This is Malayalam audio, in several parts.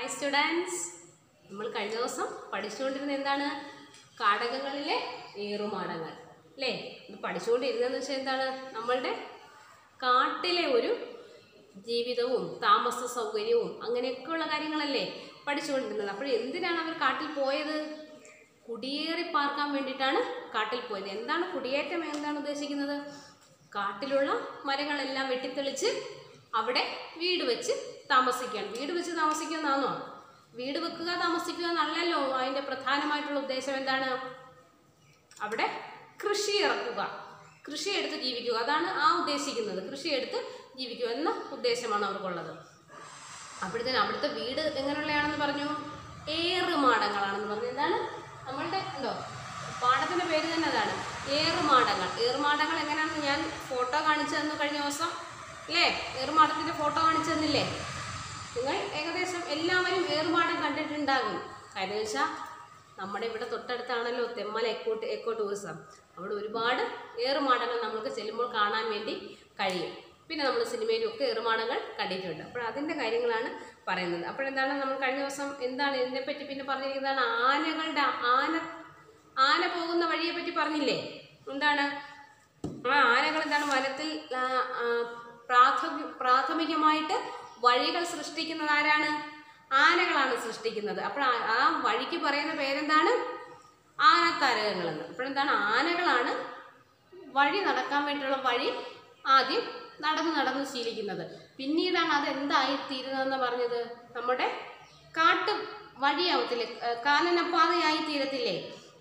ഹായ് സ്റ്റുഡൻസ് നമ്മൾ കഴിഞ്ഞ ദിവസം പഠിച്ചുകൊണ്ടിരുന്ന എന്താണ് കാടകങ്ങളിലെ ഏറുമാടങ്ങൾ അല്ലേ ഇത് പഠിച്ചുകൊണ്ടിരുന്നതെന്ന് വെച്ചാൽ എന്താണ് നമ്മളുടെ കാട്ടിലെ ഒരു ജീവിതവും താമസ സൗകര്യവും അങ്ങനെയൊക്കെയുള്ള കാര്യങ്ങളല്ലേ പഠിച്ചുകൊണ്ടിരുന്നത് അപ്പോൾ എന്തിനാണ് അവർ കാട്ടിൽ പോയത് കുടിയേറി പാർക്കാൻ വേണ്ടിയിട്ടാണ് കാട്ടിൽ പോയത് എന്താണ് കുടിയേറ്റം എന്താണ് ഉദ്ദേശിക്കുന്നത് കാട്ടിലുള്ള മരങ്ങളെല്ലാം വെട്ടിത്തെളിച്ച് അവിടെ വീട് വെച്ച് താമസിക്കുകയാണ് വീട് വെച്ച് താമസിക്കുക എന്നാണോ വീട് വെക്കുക താമസിക്കുക എന്നല്ലല്ലോ അതിൻ്റെ പ്രധാനമായിട്ടുള്ള ഉദ്ദേശം എന്താണ് അവിടെ കൃഷി ഇറക്കുക കൃഷി എടുത്ത് ജീവിക്കുക അതാണ് ആ ഉദ്ദേശിക്കുന്നത് കൃഷി എടുത്ത് ജീവിക്കുക എന്ന ഉദ്ദേശമാണ് അവർക്കുള്ളത് അപ്പോഴത്തേന് അവിടുത്തെ വീട് എങ്ങനെയുള്ളതാണെന്ന് പറഞ്ഞു ഏറുമാടങ്ങളാണെന്ന് പറഞ്ഞു എന്താണ് നമ്മളുടെ ഉണ്ടോ പാടത്തിൻ്റെ പേര് തന്നെ അതാണ് ഏറുമാടങ്ങൾ ഏറുമാടങ്ങൾ എങ്ങനെയാണെന്ന് ഞാൻ ഫോട്ടോ കാണിച്ചു തന്നു കഴിഞ്ഞ ദിവസം അല്ലേ ഏറുമാടത്തിൻ്റെ ഫോട്ടോ കാണിച്ചു തന്നില്ലേ നിങ്ങൾ ഏകദേശം എല്ലാവരും ഏറുമാടം കണ്ടിട്ടുണ്ടാകും കാര്യം വെച്ചാൽ നമ്മുടെ ഇവിടെ തൊട്ടടുത്താണല്ലോ തെമ്മല എക്കോ എക്കോ ടൂറിസം അവിടെ ഒരുപാട് ഏറുമാടങ്ങൾ നമുക്ക് ചെല്ലുമ്പോൾ കാണാൻ വേണ്ടി കഴിയും പിന്നെ നമ്മൾ സിനിമയിലും ഒക്കെ ഏറുമാടങ്ങൾ കണ്ടിട്ടുണ്ട് അപ്പോൾ അതിൻ്റെ കാര്യങ്ങളാണ് പറയുന്നത് അപ്പോഴെന്താണ് നമ്മൾ കഴിഞ്ഞ ദിവസം എന്താണ് ഇതിനെപ്പറ്റി പിന്നെ പറഞ്ഞിരിക്കുന്നതാണ് ആനകളുടെ ആന ആന പോകുന്ന വഴിയെ പറ്റി പറഞ്ഞില്ലേ എന്താണ് ആ ആനകൾ എന്താണ് വനത്തിൽ ആ, ആ, പ്രാഥമി പ്രാഥമികമായിട്ട് വഴികൾ സൃഷ്ടിക്കുന്നത് ആരാണ് ആനകളാണ് സൃഷ്ടിക്കുന്നത് അപ്പോൾ ആ- ആ വഴിക്ക് പറയുന്ന പേരെന്താണ് ആനത്താരകങ്ങളെന്ന് അപ്പോഴെന്താണ് ആനകളാണ് വഴി നടക്കാൻ വേണ്ടിയുള്ള വഴി ആദ്യം നടന്ന് നടന്ന് ശീലിക്കുന്നത് പിന്നീടാണ് അത് എന്തായി തീരുന്നതെന്ന് പറഞ്ഞത് നമ്മുടെ കാട്ടു വഴിയാവത്തില്ലേ ഏഹ് കാനനപ്പാതയായി തീരത്തില്ലേ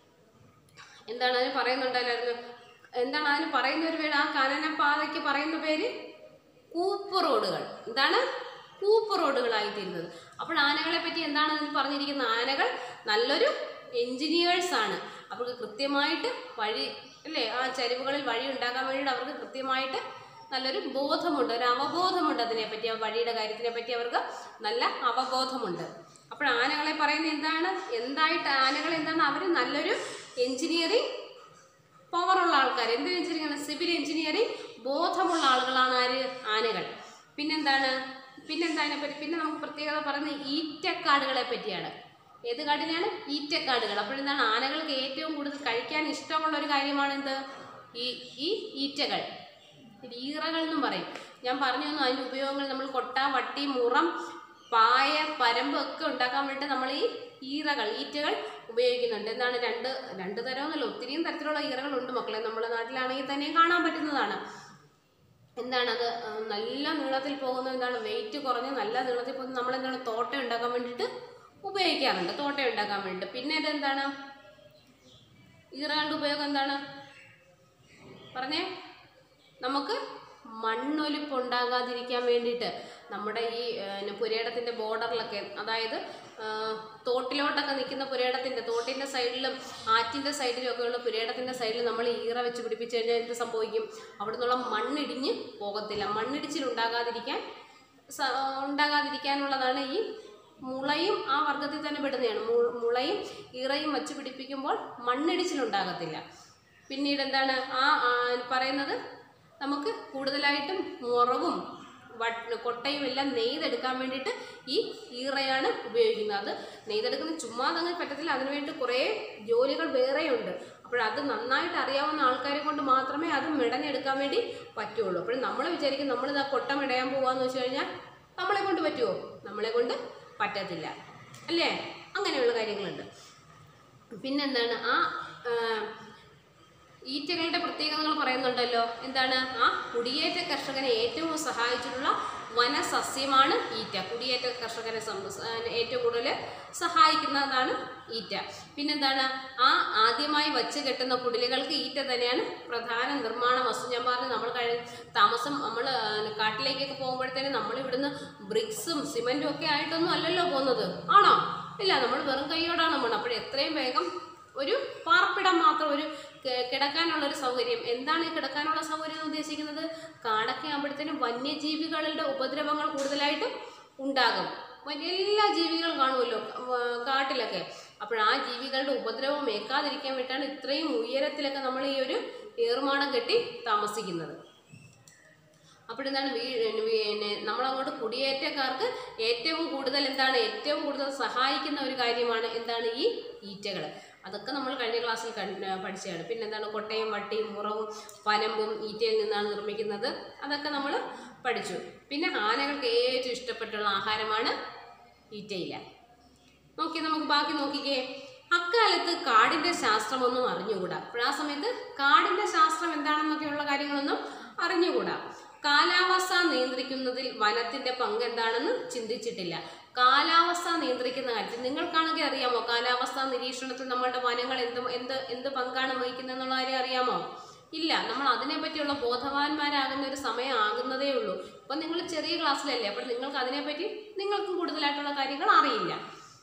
എന്താണ് അതിന് പറയുന്നുണ്ടല്ലായിരുന്നു എന്താണ് അതിന് പറയുന്ന ഒരു പേര് ആ കാനനപ്പാതയ്ക്ക് പറയുന്ന പേര് കൂപ്പ് റോഡുകൾ എന്താണ് കൂപ്പ് റോഡുകളായി തീരുന്നത് അപ്പോൾ ആനകളെ പറ്റി എന്താണ് അതിൽ പറഞ്ഞിരിക്കുന്നത് ആനകൾ നല്ലൊരു എൻജിനീയേഴ്സ് ആണ് അവർക്ക് കൃത്യമായിട്ട് വഴി അല്ലേ ആ ചരിവുകളിൽ വഴി ഉണ്ടാക്കാൻ വേണ്ടിയിട്ട് അവർക്ക് കൃത്യമായിട്ട് നല്ലൊരു ബോധമുണ്ട് ഒരു അവബോധമുണ്ട് അതിനെപ്പറ്റി ആ വഴിയുടെ കാര്യത്തിനെ പറ്റി അവർക്ക് നല്ല അവബോധമുണ്ട് അപ്പോൾ ആനകളെ പറയുന്നത് എന്താണ് എന്തായിട്ട് ആനകൾ എന്താണ് അവർ നല്ലൊരു എൻജിനീയറിംഗ് പവറുള്ള ആൾക്കാർ എന്ത് എഞ്ചിനീയറിംഗ് ആണ് സിവിൽ എഞ്ചിനീയറിംഗ് ബോധമുള്ള ആളുകളാണ് ആര് ആനകൾ പിന്നെന്താണ് പിന്നെന്താ അതിനെപ്പറ്റി പിന്നെ നമുക്ക് പ്രത്യേകത പറയുന്നത് ഈറ്റക്കാടുകളെ പറ്റിയാണ് ഏത് കാടിനെയാണ് ഈറ്റക്കാടുകൾ അപ്പോഴെന്താണ് ആനകൾക്ക് ഏറ്റവും കൂടുതൽ കഴിക്കാൻ ഇഷ്ടമുള്ള ഒരു കാര്യമാണ് എന്ത് ഈ ഈ ഈറ്റകൾ ഇത് ഈറകൾ എന്നും പറയും ഞാൻ പറഞ്ഞു തന്നു അതിൻ്റെ ഉപയോഗങ്ങൾ നമ്മൾ കൊട്ട വട്ടി മുറം പായ പരമ്പ് ഒക്കെ ഉണ്ടാക്കാൻ വേണ്ടി നമ്മൾ ഈ ഈറകൾ ഈറ്റകൾ ഉപയോഗിക്കുന്നുണ്ട് എന്താണ് രണ്ട് രണ്ട് തരമെന്നല്ല ഒത്തിരിയും തരത്തിലുള്ള ഈറകളുണ്ട് മക്കളെ നമ്മുടെ നാട്ടിലാണെങ്കിൽ തന്നെ കാണാൻ പറ്റുന്നതാണ് എന്താണത് ആ, നല്ല നീളത്തിൽ പോകുന്ന എന്താണ് വെയിറ്റ് കുറഞ്ഞ് നല്ല നീളത്തിൽ പോകുന്ന നമ്മൾ എന്താണ് തോട്ട ഉണ്ടാക്കാൻ വേണ്ടിയിട്ട് ഉപയോഗിക്കാറുണ്ട് തോട്ട ഉണ്ടാക്കാൻ വേണ്ടിയിട്ട് പിന്നെ ഇതെന്താണ് ഈറകളുടെ ഉപയോഗം എന്താണ് പറഞ്ഞേ നമുക്ക് മണ്ണൊലിപ്പ് ഉണ്ടാകാതിരിക്കാൻ വേണ്ടിയിട്ട് നമ്മുടെ ഈ ഏഹ്, പുരയിടത്തിൻ്റെ ബോർഡറിലൊക്കെ അതായത് ആഹ്, തോട്ടിലോട്ടൊക്കെ നിൽക്കുന്ന പുരയിടത്തിൻ്റെ തോട്ടിൻ്റെ സൈഡിലും ആറ്റിൻ്റെ സൈഡിലും ഒക്കെ ഉള്ള പുരയിടത്തിൻ്റെ സൈഡിൽ നമ്മൾ ഈറ വെച്ച് പിടിപ്പിച്ച് കഴിഞ്ഞാൽ എന്ത് സംഭവിക്കും അവിടെ നിന്നുള്ള മണ്ണിടിഞ്ഞ് പോകത്തില്ല മണ്ണിടിച്ചിൽ ഉണ്ടാകാതിരിക്കാൻ സ- ഉണ്ടാകാതിരിക്കാനുള്ളതാണ് ഈ മുളയും ആ വർഗത്തിൽ തന്നെ പെടുന്നതാണ് മു- മുളയും ഈറയും വച്ച് പിടിപ്പിക്കുമ്പോൾ മണ്ണിടിച്ചിലുണ്ടാകത്തില്ല പിന്നീട് എന്താണ് ആ ആ, പറയുന്നത് നമുക്ക് കൂടുതലായിട്ടും മുറവും വട്ട് കൊട്ടയും എല്ലാം നെയ്തെടുക്കാൻ വേണ്ടിയിട്ട് ഈ ഈറയാണ് ഉപയോഗിക്കുന്നത് അത് നെയ്തെടുക്കുന്ന ചുമ്മാ അങ്ങനെ പറ്റത്തില്ല അതിനു വേണ്ടി കുറേ ജോലികൾ വേറെയുണ്ട് അപ്പോൾ അത് നന്നായിട്ട് അറിയാവുന്ന ആൾക്കാരെ കൊണ്ട് മാത്രമേ അത് മെടഞ്ഞെടുക്കാൻ വേണ്ടി പറ്റുള്ളൂ അപ്പോൾ നമ്മൾ വിചാരിക്കും നമ്മൾ ഇതാ കൊട്ട മെടയാൻ പോകാന്ന് വെച്ച് കഴിഞ്ഞാൽ നമ്മളെ കൊണ്ട് പറ്റുമോ നമ്മളെ കൊണ്ട് പറ്റത്തില്ല അല്ലേ അങ്ങനെയുള്ള കാര്യങ്ങളുണ്ട് പിന്നെന്താണ് ആ ആ, ഈറ്റകളുടെ പ്രത്യേകതകൾ പറയുന്നുണ്ടല്ലോ എന്താണ് ആ കുടിയേറ്റ കർഷകനെ ഏറ്റവും സഹായിച്ചിട്ടുള്ള വനസസ്യമാണ് ഈറ്റ കുടിയേറ്റ കർഷകനെ സം- ആ, ഏറ്റവും കൂടുതൽ സഹായിക്കുന്നതാണ് ഈറ്റ പിന്നെന്താണ് ആ ആദ്യമായി വച്ച് കെട്ടുന്ന കുടിലുകൾക്ക് ഈറ്റ തന്നെയാണ് പ്രധാന നിർമ്മാണ വസ്തു ഞാൻ പറഞ്ഞു നമ്മൾ കഴി താമസം നമ്മൾ കാട്ടിലേക്കൊക്കെ പോകുമ്പോഴത്തേനും നമ്മൾ ഇവിടുന്ന് ബ്രിക്സും സിമെൻറ്റും ഒക്കെ ആയിട്ടൊന്നും അല്ലല്ലോ പോകുന്നത് ആണോ ഇല്ല നമ്മൾ വെറും കൈയോടാണ് പോകുന്നത് അപ്പോൾ എത്രയും വേഗം ഒരു പാർപ്പിടം മാത്രം ഒരു കി- കിടക്കാനുള്ള ഒരു സൗകര്യം എന്താണ് ഈ കിടക്കാനുള്ള സൗകര്യം എന്ന് ഉദ്ദേശിക്കുന്നത് കാടൊക്കെ ആകുമ്പോഴത്തേനും വന്യജീവികളുടെ ഉപദ്രവങ്ങൾ കൂടുതലായിട്ടും ഉണ്ടാകും വന്യ- എല്ലാ ജീവികളും കാണുമല്ലോ വ- കാട്ടിലൊക്കെ അപ്പോൾ ആ ജീവികളുടെ ഉപദ്രവം ഏൽക്കാതിരിക്കാൻ വേണ്ടിയിട്ടാണ് ഇത്രയും ഉയരത്തിലൊക്കെ നമ്മൾ ഈ ഒരു ഏറുമാടം കെട്ടി താമസിക്കുന്നത് അപ്പോഴെന്താണ് വീ പിന്നെ നമ്മളങ്ങോട്ട് കുടിയേറ്റക്കാർക്ക് ഏറ്റവും കൂടുതൽ എന്താണ് ഏറ്റവും കൂടുതൽ സഹായിക്കുന്ന ഒരു കാര്യമാണ് എന്താണ് ഈ ഈറ്റകൾ അതൊക്കെ നമ്മൾ കഴിഞ്ഞ ക്ലാസ്സിൽ കണ്ട് പഠിച്ചതാണ് പിന്നെ എന്താണ് കൊട്ടയും വട്ടിയും മുറവും പനമ്പും ഈറ്റയിൽ നിന്നാണ് നിർമ്മിക്കുന്നത് അതൊക്കെ നമ്മൾ പഠിച്ചു പിന്നെ ആനകൾക്ക് ഏറ്റവും ഇഷ്ടപ്പെട്ടുള്ള ആഹാരമാണ് ഈറ്റയില നോക്കി നമുക്ക് ബാക്കി നോക്കിക്കേ അക്കാലത്ത് കാടിന്റെ ശാസ്ത്രമൊന്നും അറിഞ്ഞുകൂടാ അപ്പോൾ ആ സമയത്ത് കാടിന്റെ ശാസ്ത്രം എന്താണെന്നൊക്കെയുള്ള കാര്യങ്ങളൊന്നും അറിഞ്ഞുകൂടാ കാലാവസ്ഥ നിയന്ത്രിക്കുന്നതിൽ വനത്തിന്റെ പങ്ക് എന്താണെന്ന് ചിന്തിച്ചിട്ടില്ല കാലാവസ്ഥ നിയന്ത്രിക്കുന്ന കാര്യത്തിൽ നിങ്ങൾക്കാണെങ്കിൽ അറിയാമോ കാലാവസ്ഥ നിരീക്ഷണത്തിൽ നമ്മളുടെ വനങ്ങൾ എന്ത് എന്ത് എന്ത് പങ്കാണ് വഹിക്കുന്നത് എന്നുള്ള കാര്യം അറിയാമോ ഇല്ല നമ്മൾ അതിനെപ്പറ്റിയുള്ള ബോധവാന്മാരാകുന്ന ഒരു സമയം ആകുന്നതേ ഉള്ളൂ ഇപ്പം നിങ്ങൾ ചെറിയ ക്ലാസ്സിലല്ലേ അപ്പോൾ നിങ്ങൾക്ക് അതിനെപ്പറ്റി നിങ്ങൾക്കും കൂടുതലായിട്ടുള്ള കാര്യങ്ങൾ അറിയില്ല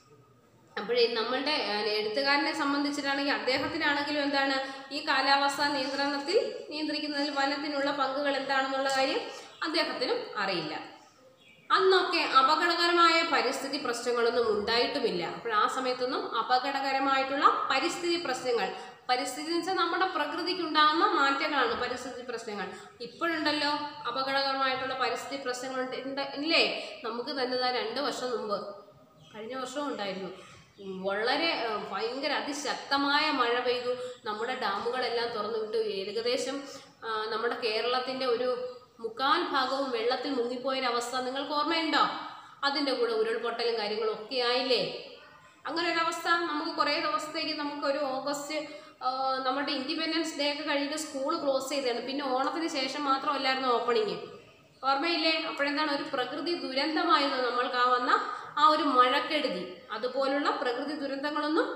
അപ്പോഴേ നമ്മളുടെ ഏഹ്, എഴുത്തുകാരനെ സംബന്ധിച്ചിട്ടാണെങ്കിൽ അദ്ദേഹത്തിനാണെങ്കിലും എന്താണ് ഈ കാലാവസ്ഥാ നിയന്ത്രണത്തിൽ നിയന്ത്രിക്കുന്നതിൽ വനത്തിനുള്ള പങ്കുകൾ എന്താണെന്നുള്ള കാര്യം അദ്ദേഹത്തിനും അറിയില്ല അന്നൊക്കെ അപകടകരമായ പരിസ്ഥിതി പ്രശ്നങ്ങളൊന്നും ഉണ്ടായിട്ടുമില്ല അപ്പോൾ ആ സമയത്തൊന്നും അപകടകരമായിട്ടുള്ള പരിസ്ഥിതി പ്രശ്നങ്ങൾ പരിസ്ഥിതി എന്ന് വെച്ചാൽ നമ്മുടെ പ്രകൃതിക്ക് ഉണ്ടാകുന്ന മാറ്റങ്ങളാണ് പരിസ്ഥിതി പ്രശ്നങ്ങൾ ഇപ്പോഴുണ്ടല്ലോ അപകടകരമായിട്ടുള്ള പരിസ്ഥിതി പ്രശ്നങ്ങൾ ഉണ്ട് ഉണ്ട് ഇല്ലേ നമുക്ക് തന്നെ ദാ രണ്ട് വർഷം മുമ്പ് കഴിഞ്ഞ വർഷവും ഉണ്ടായിരുന്നു ഉം, വളരെ ഏഹ്, ഭയങ്കര അതിശക്തമായ മഴ പെയ്തു നമ്മുടെ ഡാമുകളെല്ലാം തുറന്നു വിട്ടു ഏകദേശം ആ, നമ്മുടെ കേരളത്തിൻ്റെ ഒരു മുക്കാൽ ഭാഗവും വെള്ളത്തിൽ മുങ്ങിപ്പോയൊരവസ്ഥ നിങ്ങൾക്ക് ഓർമ്മയുണ്ടോ അതിൻ്റെ കൂടെ ഉരുൾപൊട്ടലും കാര്യങ്ങളും ഒക്കെ ആയില്ലേ അങ്ങനെ ഒരു അവസ്ഥ നമുക്ക് കുറേ ദിവസത്തേക്ക് നമുക്കൊരു ഓഗസ്റ്റ് ആ, നമ്മുടെ ഇൻഡിപെൻഡൻസ് ഡേ ഒക്കെ കഴിഞ്ഞിട്ട് സ്കൂൾ ക്ലോസ് ചെയ്തതാണ് പിന്നെ ഓണത്തിന് ശേഷം മാത്രമല്ലായിരുന്നു ഓപ്പണിങ് ഓർമ്മയില്ലേ അപ്പോഴെന്താണ് ഒരു പ്രകൃതി ദുരന്തമായിരുന്നു നമ്മൾക്ക് ആ വന്ന ആ ഒരു മഴക്കെടുതി അതുപോലുള്ള പ്രകൃതി ദുരന്തങ്ങളൊന്നും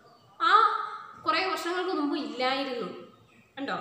ആ കുറേ വർഷങ്ങൾക്ക് മുമ്പ് ഇല്ലായിരുന്നു കണ്ടോ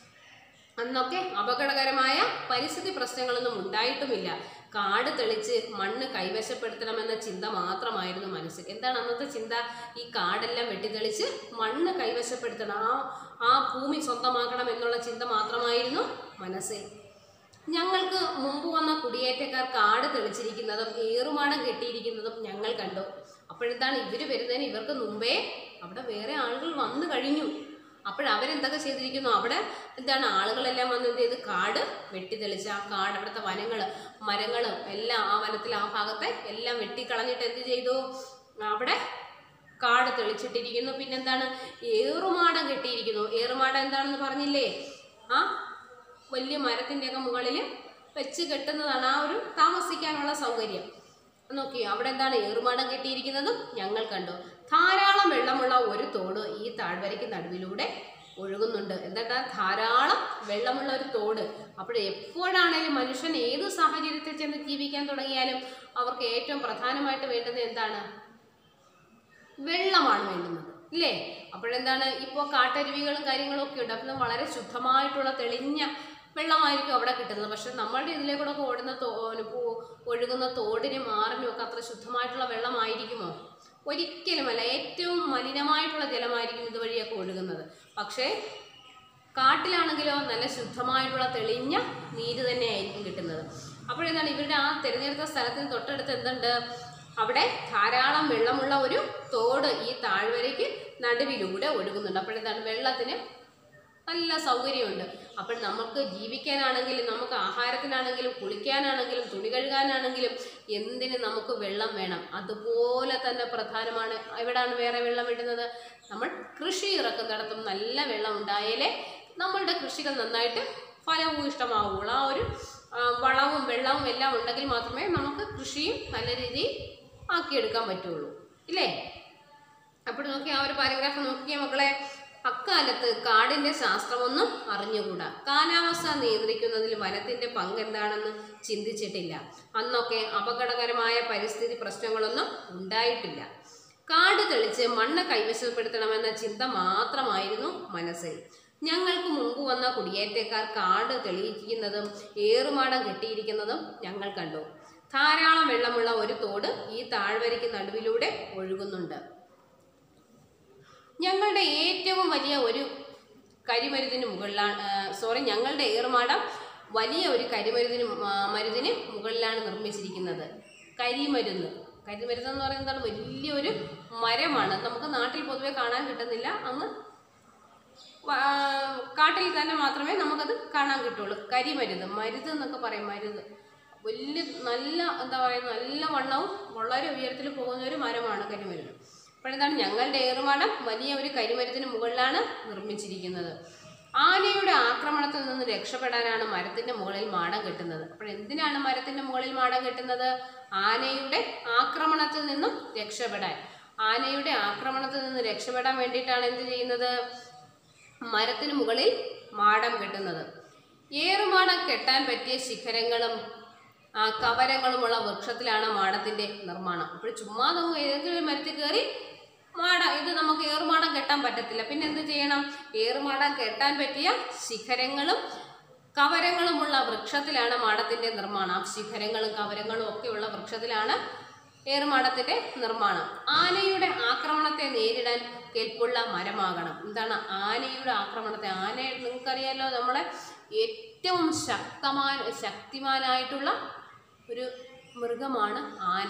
അന്നൊക്കെ അപകടകരമായ പരിസ്ഥിതി പ്രശ്നങ്ങളൊന്നും ഉണ്ടായിട്ടുമില്ല കാട് തെളിച്ച് മണ്ണ് കൈവശപ്പെടുത്തണമെന്ന ചിന്ത മാത്രമായിരുന്നു മനസ്സിൽ എന്താണ് അന്നത്തെ ചിന്ത ഈ കാടെല്ലാം വെട്ടിത്തെളിച്ച് മണ്ണ് കൈവശപ്പെടുത്തണം ആ ആ ഭൂമി സ്വന്തമാക്കണം എന്നുള്ള ചിന്ത മാത്രമായിരുന്നു മനസ്സിൽ ഞങ്ങൾക്ക് മുമ്പ് വന്ന കുടിയേറ്റക്കാർ കാട് തെളിച്ചിരിക്കുന്നതും ഏറുമാടം കെട്ടിയിരിക്കുന്നതും ഞങ്ങൾ കണ്ടു അപ്പോഴെന്താണ് ഇവർ വരുന്നതിന് ഇവർക്ക് മുമ്പേ അവിടെ വേറെ ആളുകൾ വന്നു കഴിഞ്ഞു അപ്പോഴവരെന്തൊക്കെ ചെയ്തിരിക്കുന്നു അവിടെ എന്താണ് ആളുകളെല്ലാം വന്ന് എന്ത് ചെയ്ത് കാട് വെട്ടിത്തെളിച്ച് ആ കാട് അവിടുത്തെ വനങ്ങൾ മരങ്ങളും എല്ലാം ആ വനത്തിൽ ആ ഭാഗത്തെ എല്ലാം വെട്ടിക്കളഞ്ഞിട്ട് എന്ത് ചെയ്തു അവിടെ കാട് തെളിച്ചിട്ടിരിക്കുന്നു പിന്നെന്താണ് ഏറുമാടം കെട്ടിയിരിക്കുന്നു ഏറുമാടം എന്താണെന്ന് പറഞ്ഞില്ലേ ആ വലിയ മരത്തിൻ്റെയൊക്കെ മുകളിൽ വെച്ച് കെട്ടുന്നതാണ് ആ ഒരു താമസിക്കാനുള്ള സൗകര്യം നോക്കി അവിടെ എന്താണ് ഏറുമാടം കെട്ടിയിരിക്കുന്നതും ഞങ്ങൾ കണ്ടു ധാരാളം വെള്ളമുള്ള ഒരു തോട് ഈ താഴ്വരയ്ക്ക് നടുവിലൂടെ ഒഴുകുന്നുണ്ട് എന്താ ധാരാളം വെള്ളമുള്ള ഒരു തോട് അപ്പോൾ എപ്പോഴാണേലും മനുഷ്യൻ ഏത് സാഹചര്യത്തിൽ ചെന്ന് ജീവിക്കാൻ തുടങ്ങിയാലും അവർക്ക് ഏറ്റവും പ്രധാനമായിട്ട് വേണ്ടത് എന്താണ് വെള്ളമാണ് വേണ്ടുന്നത് ഇല്ലേ അപ്പോഴെന്താണ് ഇപ്പോൾ കാട്ടരുവികളും കാര്യങ്ങളും ഒക്കെ ഉണ്ട് അപ്പം വളരെ ശുദ്ധമായിട്ടുള്ള തെളിഞ്ഞ വെള്ളമായിരിക്കും അവിടെ കിട്ടുന്നത് പക്ഷെ നമ്മളുടെ ഇതിലേക്കൂടെ ഒക്കെ ഓടുന്ന തോ പോ- ഒഴുകുന്ന തോടിനും ആറിനും ഒക്കെ അത്ര ശുദ്ധമായിട്ടുള്ള വെള്ളമായിരിക്കുമോ ഒരിക്കലുമല്ല ഏറ്റവും മലിനമായിട്ടുള്ള ജലമായിരിക്കും ഇതുവഴിയൊക്കെ ഒഴുകുന്നത് പക്ഷേ കാട്ടിലാണെങ്കിലോ നല്ല ശുദ്ധമായിട്ടുള്ള തെളിഞ്ഞ നീര് തന്നെയായിരിക്കും കിട്ടുന്നത് അപ്പോഴെന്താണ് ഇവരുടെ ആ തിരഞ്ഞെടുത്ത സ്ഥലത്തിന് തൊട്ടടുത്ത് എന്തുണ്ട് അവിടെ ധാരാളം വെള്ളമുള്ള ഒരു തോട് ഈ താഴ്വരയ്ക്ക് നടുവിലൂടെ ഒഴുകുന്നുണ്ട് അപ്പോഴെന്താണ് വെള്ളത്തിന് നല്ല സൗകര്യമുണ്ട് അപ്പോൾ നമുക്ക് ജീവിക്കാനാണെങ്കിലും നമുക്ക് ആഹാരത്തിനാണെങ്കിലും കുളിക്കാനാണെങ്കിലും തുണി കഴുകാനാണെങ്കിലും എന്തിന് നമുക്ക് വെള്ളം വേണം അതുപോലെ തന്നെ പ്രധാനമാണ് എവിടാണ് വേറെ വെള്ളം വിടുന്നത് നമ്മൾ കൃഷി ഇറക്കുന്നിടത്തും നല്ല വെള്ളം ഉണ്ടായാലേ നമ്മളുടെ കൃഷികൾ നന്നായിട്ട് ഫലഭൂയിഷ്ടമാവുകയുള്ളൂ ആ ഒരു ആ, വളവും വെള്ളവും എല്ലാം ഉണ്ടെങ്കിൽ മാത്രമേ നമുക്ക് കൃഷിയും നല്ല രീതിയിൽ ആക്കിയെടുക്കാൻ പറ്റുള്ളൂ ഇല്ലേ അപ്പോൾ നോക്കി ആ ഒരു പാരഗ്രാഫ് നോക്കിയ മക്കളെ അക്കാലത്ത് കാടിന്റെ ശാസ്ത്രമൊന്നും അറിഞ്ഞുകൂടാ കാലാവസ്ഥ നിയന്ത്രിക്കുന്നതിൽ വനത്തിന്റെ പങ്ക് എന്താണെന്ന് ചിന്തിച്ചിട്ടില്ല അന്നൊക്കെ അപകടകരമായ പരിസ്ഥിതി പ്രശ്നങ്ങളൊന്നും ഉണ്ടായിട്ടില്ല കാട് തെളിച്ച് മണ്ണ് കൈവശപ്പെടുത്തണമെന്ന ചിന്ത മാത്രമായിരുന്നു മനസ്സിൽ ഞങ്ങൾക്ക് മുമ്പ് വന്ന കുടിയേറ്റക്കാർ കാട് തെളിയിക്കുന്നതും ഏറുമാടം കെട്ടിയിരിക്കുന്നതും ഞങ്ങൾ കണ്ടു ധാരാളം വെള്ളമുള്ള ഒരു തോട് ഈ താഴ്വരയ്ക്ക് നടുവിലൂടെ ഒഴുകുന്നുണ്ട് ഞങ്ങളുടെ ഏറ്റവും വലിയ ഒരു കരിമരുതിന് മുകളിലാണ് സോറി ഞങ്ങളുടെ ഏറുമാടം വലിയ ഒരു കരിമരുതിന് മ- മരുതിന് മുകളിലാണ് നിർമ്മിച്ചിരിക്കുന്നത് കരിമരുന്ന് കരിമരുന്ന് എന്ന് പറയുന്നത് എന്താണ് വലിയൊരു മരമാണ് നമുക്ക് നാട്ടിൽ പൊതുവെ കാണാൻ കിട്ടുന്നില്ല അങ്ങ് വ- കാട്ടിൽ തന്നെ മാത്രമേ നമുക്കത് കാണാൻ കിട്ടുള്ളൂ കരിമരുത് മരുത് എന്നൊക്കെ പറയും മരുത് വലിയ നല്ല എന്താ പറയുക നല്ല വണ്ണവും വളരെ ഉയരത്തിൽ പോകുന്ന ഒരു മരമാണ് കരിമരുത് അപ്പോഴെന്താണ് ഞങ്ങളുടെ ഏറുമാടം വലിയ ഒരു കരിമരത്തിന് മുകളിലാണ് നിർമ്മിച്ചിരിക്കുന്നത് ആനയുടെ ആക്രമണത്തിൽ നിന്ന് രക്ഷപ്പെടാനാണ് മരത്തിന്റെ മുകളിൽ മാടം കെട്ടുന്നത് അപ്പോൾ എന്തിനാണ് മരത്തിന്റെ മുകളിൽ മാടം കെട്ടുന്നത് ആനയുടെ ആക്രമണത്തിൽ നിന്നും രക്ഷപ്പെടാൻ ആനയുടെ ആക്രമണത്തിൽ നിന്ന് രക്ഷപ്പെടാൻ വേണ്ടിയിട്ടാണ് എന്ത് ചെയ്യുന്നത് മരത്തിന് മുകളിൽ മാടം കെട്ടുന്നത് ഏറുമാടം കെട്ടാൻ പറ്റിയ ശിഖരങ്ങളും ആ, കവരങ്ങളുമുള്ള വൃക്ഷത്തിലാണ് മാടത്തിന്റെ നിർമ്മാണം അപ്പോൾ ചുമ്മാ നമുക്ക് ഏതെങ്കിലും ഒരു മരത്തിൽ കയറി മാട ഇത് നമുക്ക് ഏറുമാടം കെട്ടാൻ പറ്റത്തില്ല പിന്നെ എന്ത് ചെയ്യണം ഏറുമാടം കെട്ടാൻ പറ്റിയ ശിഖരങ്ങളും കവരങ്ങളുമുള്ള വൃക്ഷത്തിലാണ് മാടത്തിന്റെ നിർമ്മാണം ആ ശിഖരങ്ങളും കവരങ്ങളും ഒക്കെയുള്ള വൃക്ഷത്തിലാണ് ഏറുമാടത്തിന്റെ നിർമ്മാണം ആനയുടെ ആക്രമണത്തെ നേരിടാൻ കെൽപ്പുള്ള മരമാകണം എന്താണ് ആനയുടെ ആക്രമണത്തെ ആന നിങ്ങൾക്കറിയാലോ നമ്മളെ ഏറ്റവും ശക്തമാൻ ശക്തിമാനായിട്ടുള്ള ഒരു മൃഗമാണ് ആന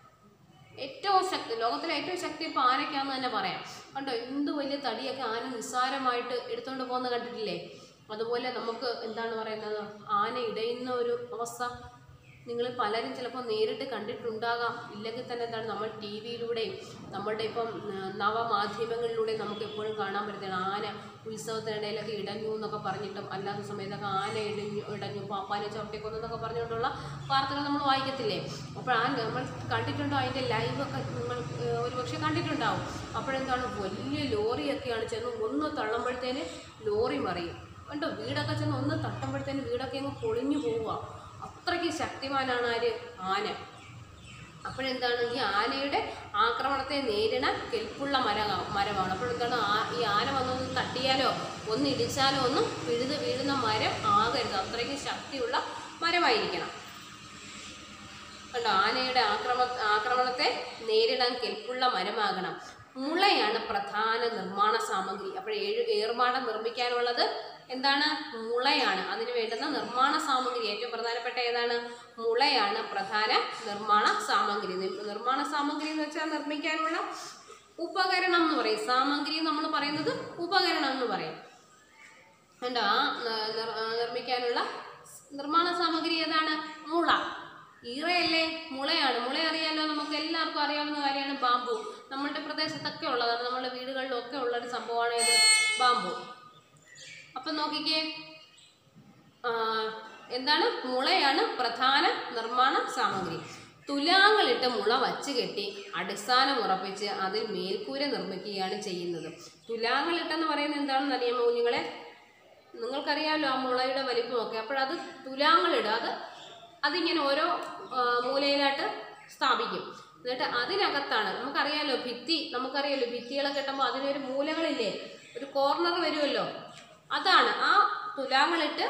ഏറ്റവും ശക്തി ലോകത്തിലെ ഏറ്റവും ശക്തി ഇപ്പോൾ ആനയ്ക്കാന്ന് തന്നെ പറയാം കണ്ടോ എന്ത് വലിയ തടിയൊക്കെ ആന നിസ്സാരമായിട്ട് എടുത്തുകൊണ്ട് പോകുന്ന കണ്ടിട്ടില്ലേ അതുപോലെ നമുക്ക് എന്താണ് പറയുന്നത് ആന ഇടയുന്ന ഒരു അവസ്ഥ നിങ്ങൾ പലരും ചിലപ്പോൾ നേരിട്ട് കണ്ടിട്ടുണ്ടാകാം ഇല്ലെങ്കിൽ തന്നെ എന്താണ് നമ്മൾ ടി വിയിലൂടെയും നമ്മളുടെ ഇപ്പം ആ, നവമാധ്യമങ്ങളിലൂടെയും നമുക്ക് എപ്പോഴും കാണാൻ പറ്റുന്നതാണ് ആന ഉത്സവത്തിനിടയിലൊക്കെ ഇടഞ്ഞു എന്നൊക്കെ പറഞ്ഞിട്ടും അല്ലാത്ത സമയത്തൊക്കെ ആന ഇടഞ്ഞു ഇടഞ്ഞു പാപ്പാനെ ചവിട്ടിക്കൊന്നൊക്കെ പറഞ്ഞുകൊണ്ടുള്ള വാർത്തകൾ നമ്മൾ വായിക്കത്തില്ലേ അപ്പോൾ ആ നമ്മൾ കണ്ടിട്ടുണ്ടോ അതിൻ്റെ ലൈവൊക്കെ നിങ്ങൾ ഏഹ്, ഒരുപക്ഷെ കണ്ടിട്ടുണ്ടാവും അപ്പോഴെന്താണ് വലിയ ലോറിയൊക്കെയാണ് ചെന്ന് ഒന്ന് തള്ളുമ്പോഴത്തേന് ലോറി മറിയും കണ്ടോ വീടൊക്കെ ചെന്ന് ഒന്ന് തട്ടുമ്പോഴത്തേന് വീടൊക്കെ അങ്ങ് പൊളിഞ്ഞു പോവുക അത്രയ്ക്ക് ശക്തിമാനാണ് ആര് ആന അപ്പോഴെന്താണ് ഈ ആനയുടെ ആക്രമണത്തെ നേരിടാൻ കെൽപ്പുള്ള മര മരമാണ് അപ്പോഴെന്താണ് ആ ഈ ആന വന്നൊന്ന് തട്ടിയാലോ ഒന്ന് ഇടിച്ചാലോ ഒന്നും പിഴുത് വീഴുന്ന മരം ആകരുത് അത്രയ്ക്ക് ശക്തിയുള്ള മരമായിരിക്കണം കണ്ടോ ആനയുടെ ആക്രമ ആക്രമണത്തെ നേരിടാൻ കെൽപ്പുള്ള മരമാകണം മുളയാണ് പ്രധാന നിർമ്മാണ സാമഗ്രി അപ്പോൾ ഏഴ് ഏർമാടം നിർമ്മിക്കാനുള്ളത് എന്താണ് മുളയാണ് അതിന് വേണ്ടുന്ന നിർമ്മാണ സാമഗ്രി ഏറ്റവും പ്രധാനപ്പെട്ട ഏതാണ് മുളയാണ് പ്രധാന നിർമ്മാണ സാമഗ്രി നി- നിർമ്മാണ സാമഗ്രി എന്ന് വെച്ചാൽ നിർമ്മിക്കാനുള്ള ഉപകരണം എന്ന് പറയും സാമഗ്രി നമ്മൾ പറയുന്നത് ഉപകരണം എന്ന് പറയും കണ്ടോ ആ ന- നിർ- ആ നിർമ്മിക്കാനുള്ള നിർമ്മാണ സാമഗ്രി ഏതാണ് മുള ഈറയല്ലേ മുളയാണ് മുള അറിയാലോ നമുക്ക് എല്ലാവർക്കും അറിയാവുന്ന കാര്യമാണ് ബാമ്പു നമ്മളുടെ പ്രദേശത്തൊക്കെ ഉള്ളതാണ് നമ്മുടെ വീടുകളിലും ഒക്കെ ഉള്ള ഒരു സംഭവമാണ് ഇത് ബാമ്പു അപ്പം നോക്കിക്കേ ആ, എന്താണ് മുളയാണ് പ്രധാന നിർമ്മാണ സാമഗ്രി തുലാങ്ങളിട്ട് മുള വച്ച് കെട്ടി അടിസ്ഥാനം ഉറപ്പിച്ച് അതിൽ മേൽക്കൂര നിർമ്മിക്കുകയാണ് ചെയ്യുന്നത് തുലാങ്ങളിട്ടെന്ന് പറയുന്നത് എന്താണെന്ന് അറിയാമോ കുഞ്ഞുങ്ങളെ നിങ്ങൾക്കറിയാമല്ലോ ആ മുളയുടെ വലിപ്പമൊക്കെ അപ്പോഴത് തുലാങ്ങളിടുക അത് അതിങ്ങനെ ഓരോ ആ, മൂലയിലായിട്ട് സ്ഥാപിക്കും എന്നിട്ട് അതിനകത്താണ് നമുക്കറിയാലോ ഭിത്തി നമുക്കറിയാലോ ഭിത്തികളെ കെട്ടുമ്പോൾ അതിനൊരു മൂലകളില്ലേ ഒരു കോർണർ വരുമല്ലോ അതാണ് ആ തുലാങ്ങളിട്ട്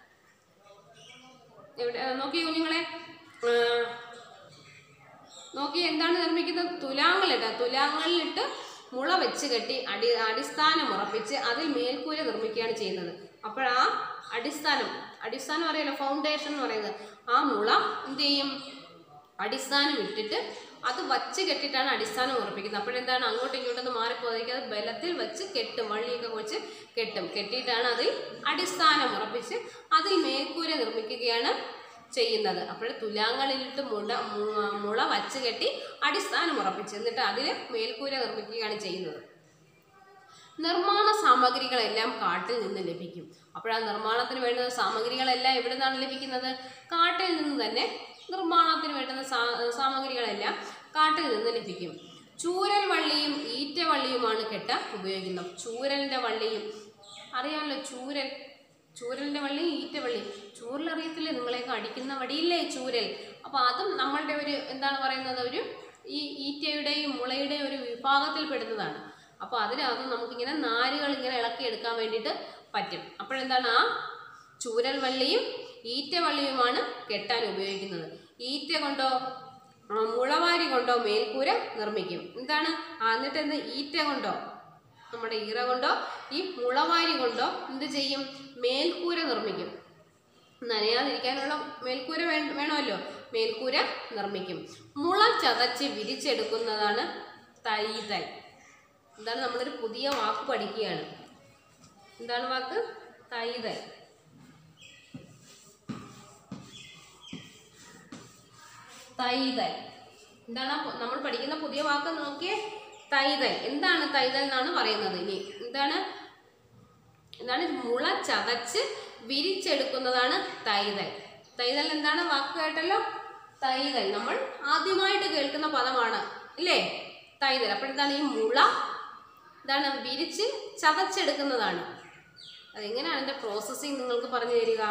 എവിടെ ആ, നോക്കി കുഞ്ഞുങ്ങളെ ആ, നോക്കി എന്താണ് നിർമ്മിക്കുന്നത് തുലാങ്ങളിട്ട് തുലാങ്ങളിലിട്ട് മുള വെച്ച് കെട്ടി അടി അടിസ്ഥാനം ഉറപ്പിച്ച് അതിൽ മേൽക്കൂര നിർമ്മിക്കുകയാണ് ചെയ്യുന്നത് അപ്പോൾ ആ അടിസ്ഥാനം അടിസ്ഥാനം അറിയാലോ ഫൗണ്ടേഷൻ എന്ന് പറയുന്നത് ആ മുള എന്ത് ചെയ്യും അടിസ്ഥാനം ഇട്ടിട്ട് അത് വച്ച് കെട്ടിയിട്ടാണ് അടിസ്ഥാനം ഉറപ്പിക്കുന്നത് അപ്പോഴെന്താണ് അങ്ങോട്ടും ഇങ്ങോട്ടൊന്നും മാറിപ്പോകാതിരിക്കും അത് ബലത്തിൽ വെച്ച് കെട്ടും വള്ളിയൊക്കെ വെച്ച് കെട്ടും കെട്ടിയിട്ടാണ് അതിൽ അടിസ്ഥാനം ഉറപ്പിച്ച് അതിൽ മേൽക്കൂര നിർമ്മിക്കുകയാണ് ചെയ്യുന്നത് അപ്പോൾ തുലാങ്ങളിലിട്ട് മുട മു- മുള വച്ച് കെട്ടി അടിസ്ഥാനം ഉറപ്പിച്ച് എന്നിട്ട് അതിൽ മേൽക്കൂര നിർമ്മിക്കുകയാണ് ചെയ്യുന്നത് നിർമ്മാണ സാമഗ്രികളെല്ലാം കാട്ടിൽ നിന്ന് ലഭിക്കും അപ്പോൾ ആ നിർമ്മാണത്തിന് വേണ്ടുന്ന സാമഗ്രികളെല്ലാം എവിടെ നിന്നാണ് ലഭിക്കുന്നത് കാട്ടിൽ നിന്ന് തന്നെ നിർമ്മാണത്തിന് വേണ്ടുന്ന സാ സാമഗ്രികളെല്ലാം കാട്ടിൽ നിന്ന് ലഭിക്കും ചൂരൽ വള്ളിയും ഈറ്റ വള്ളിയുമാണ് കെട്ടാൻ ഉപയോഗിക്കുന്നത് ചൂരലിൻ്റെ വള്ളിയും അറിയാമല്ലോ ചൂരൽ ചൂരലിൻ്റെ വള്ളി ഈറ്റ വള്ളി ചൂരൽ അറിയത്തില്ലേ നിങ്ങളെയൊക്കെ അടിക്കുന്ന വടിയില്ലേ ചൂരൽ അപ്പോൾ അതും നമ്മളുടെ ഒരു എന്താണ് പറയുന്നത് ഒരു ഈ ഈറ്റയുടെയും മുളയുടെയും ഒരു വിഭാഗത്തിൽ പെടുന്നതാണ് അപ്പോൾ അതിനകത്ത് നമുക്കിങ്ങനെ നാരുകൾ ഇങ്ങനെ ഇളക്കിയെടുക്കാൻ വേണ്ടിയിട്ട് പറ്റും അപ്പോഴെന്താണ് ആ ചൂരൽ വള്ളിയും ഈറ്റ വള്ളിയുമാണ് കെട്ടാൻ ഉപയോഗിക്കുന്നത് ഈറ്റ കൊണ്ടോ ആ, മുളവാരി കൊണ്ടോ മേൽക്കൂര നിർമ്മിക്കും എന്താണ് ആ, എന്നിട്ട് എന്ത് ഈറ്റ കൊണ്ടോ നമ്മുടെ ഈറ കൊണ്ടോ ഈ മുളവാരി കൊണ്ടോ എന്ത് ചെയ്യും മേൽക്കൂര നിർമ്മിക്കും നനയാതിരിക്കാനുള്ള മേൽക്കൂര വേ വേണമല്ലോ മേൽക്കൂര നിർമ്മിക്കും മുള ചതച്ച് വിരിച്ചെടുക്കുന്നതാണ് തൈതൽ എന്താണ് നമ്മളൊരു പുതിയ വാക്ക് പഠിക്കുകയാണ് എന്താണ് വാക്ക് തൈതൽ തൈതൽ എന്താണ് ആ പു- നമ്മൾ പഠിക്കുന്ന പുതിയ വാക്ക് നോക്കിയേ തൈതൽ എന്താണ് തൈതൽ എന്നാണ് പറയുന്നത് ഇനി എന്താണ് എന്താണ് മുള ചതച്ച് വിരിച്ചെടുക്കുന്നതാണ് തൈതൽ തൈതൽ എന്താണ് വാക്ക് കേട്ടല്ലോ തൈതൽ നമ്മൾ ആദ്യമായിട്ട് കേൾക്കുന്ന പദമാണ് ഇല്ലേ തൈതൽ അപ്പോഴെന്താണ് ഈ മുള എന്താണ് വിരിച്ച് ചതച്ചെടുക്കുന്നതാണ് അതെങ്ങനെയാണ് അതിൻ്റെ പ്രോസസ്സിങ് നിങ്ങൾക്ക് പറഞ്ഞു തരിക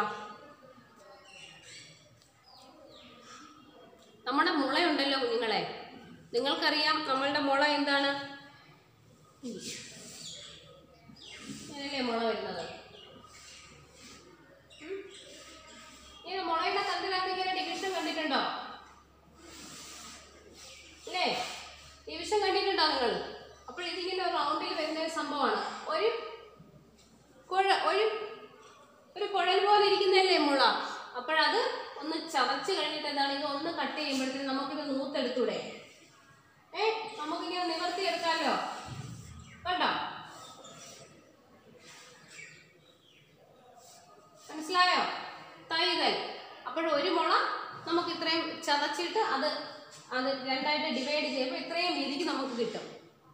നമ്മുടെ മുളയുണ്ടല്ലോ കുഞ്ഞുങ്ങളെ നിങ്ങൾക്കറിയാം നമ്മളുടെ മുള എന്താണ് ഇങ്ങനെയല്ലേ മുള വരുന്നത് ഉം? ഇങ്ങനെ മുളയുടെ തണ്ടിനകത്ത് ഇങ്ങനെ ഡിവിഷൻ കണ്ടിട്ടുണ്ടോ അല്ലേ ഡിവിഷൻ കണ്ടിട്ടുണ്ടോ നിങ്ങൾ അപ്പോൾ ഇതിങ്ങനെ റൗണ്ടിൽ വരുന്ന ഒരു സംഭവമാണ് ഒരു കുഴ ഒരു ഒരു കുഴൽ പോലെ ഇരിക്കുന്നതല്ലേ മുള അപ്പോഴത് ഒന്ന് ചതച്ച് കഴിഞ്ഞിട്ട് എന്താണ് ഇത് ഒന്ന് കട്ട് ചെയ്യുമ്പോഴത്തേന് നമുക്കിത് നൂത്തെടുത്തൂടെ ഏ നമുക്കിങ്ങനെ നിവർത്തി എടുക്കാമല്ലോ കണ്ടോ മനസ്സിലായോ തൈതൽ അപ്പോൾ ഒരു മുള നമുക്ക് ഇത്രയും ചതച്ചിട്ട് അത് അത് രണ്ടായിട്ട് ഡിവൈഡ് ചെയ്യുമ്പോൾ ഇത്രയും വീതിക്ക് നമുക്ക് കിട്ടും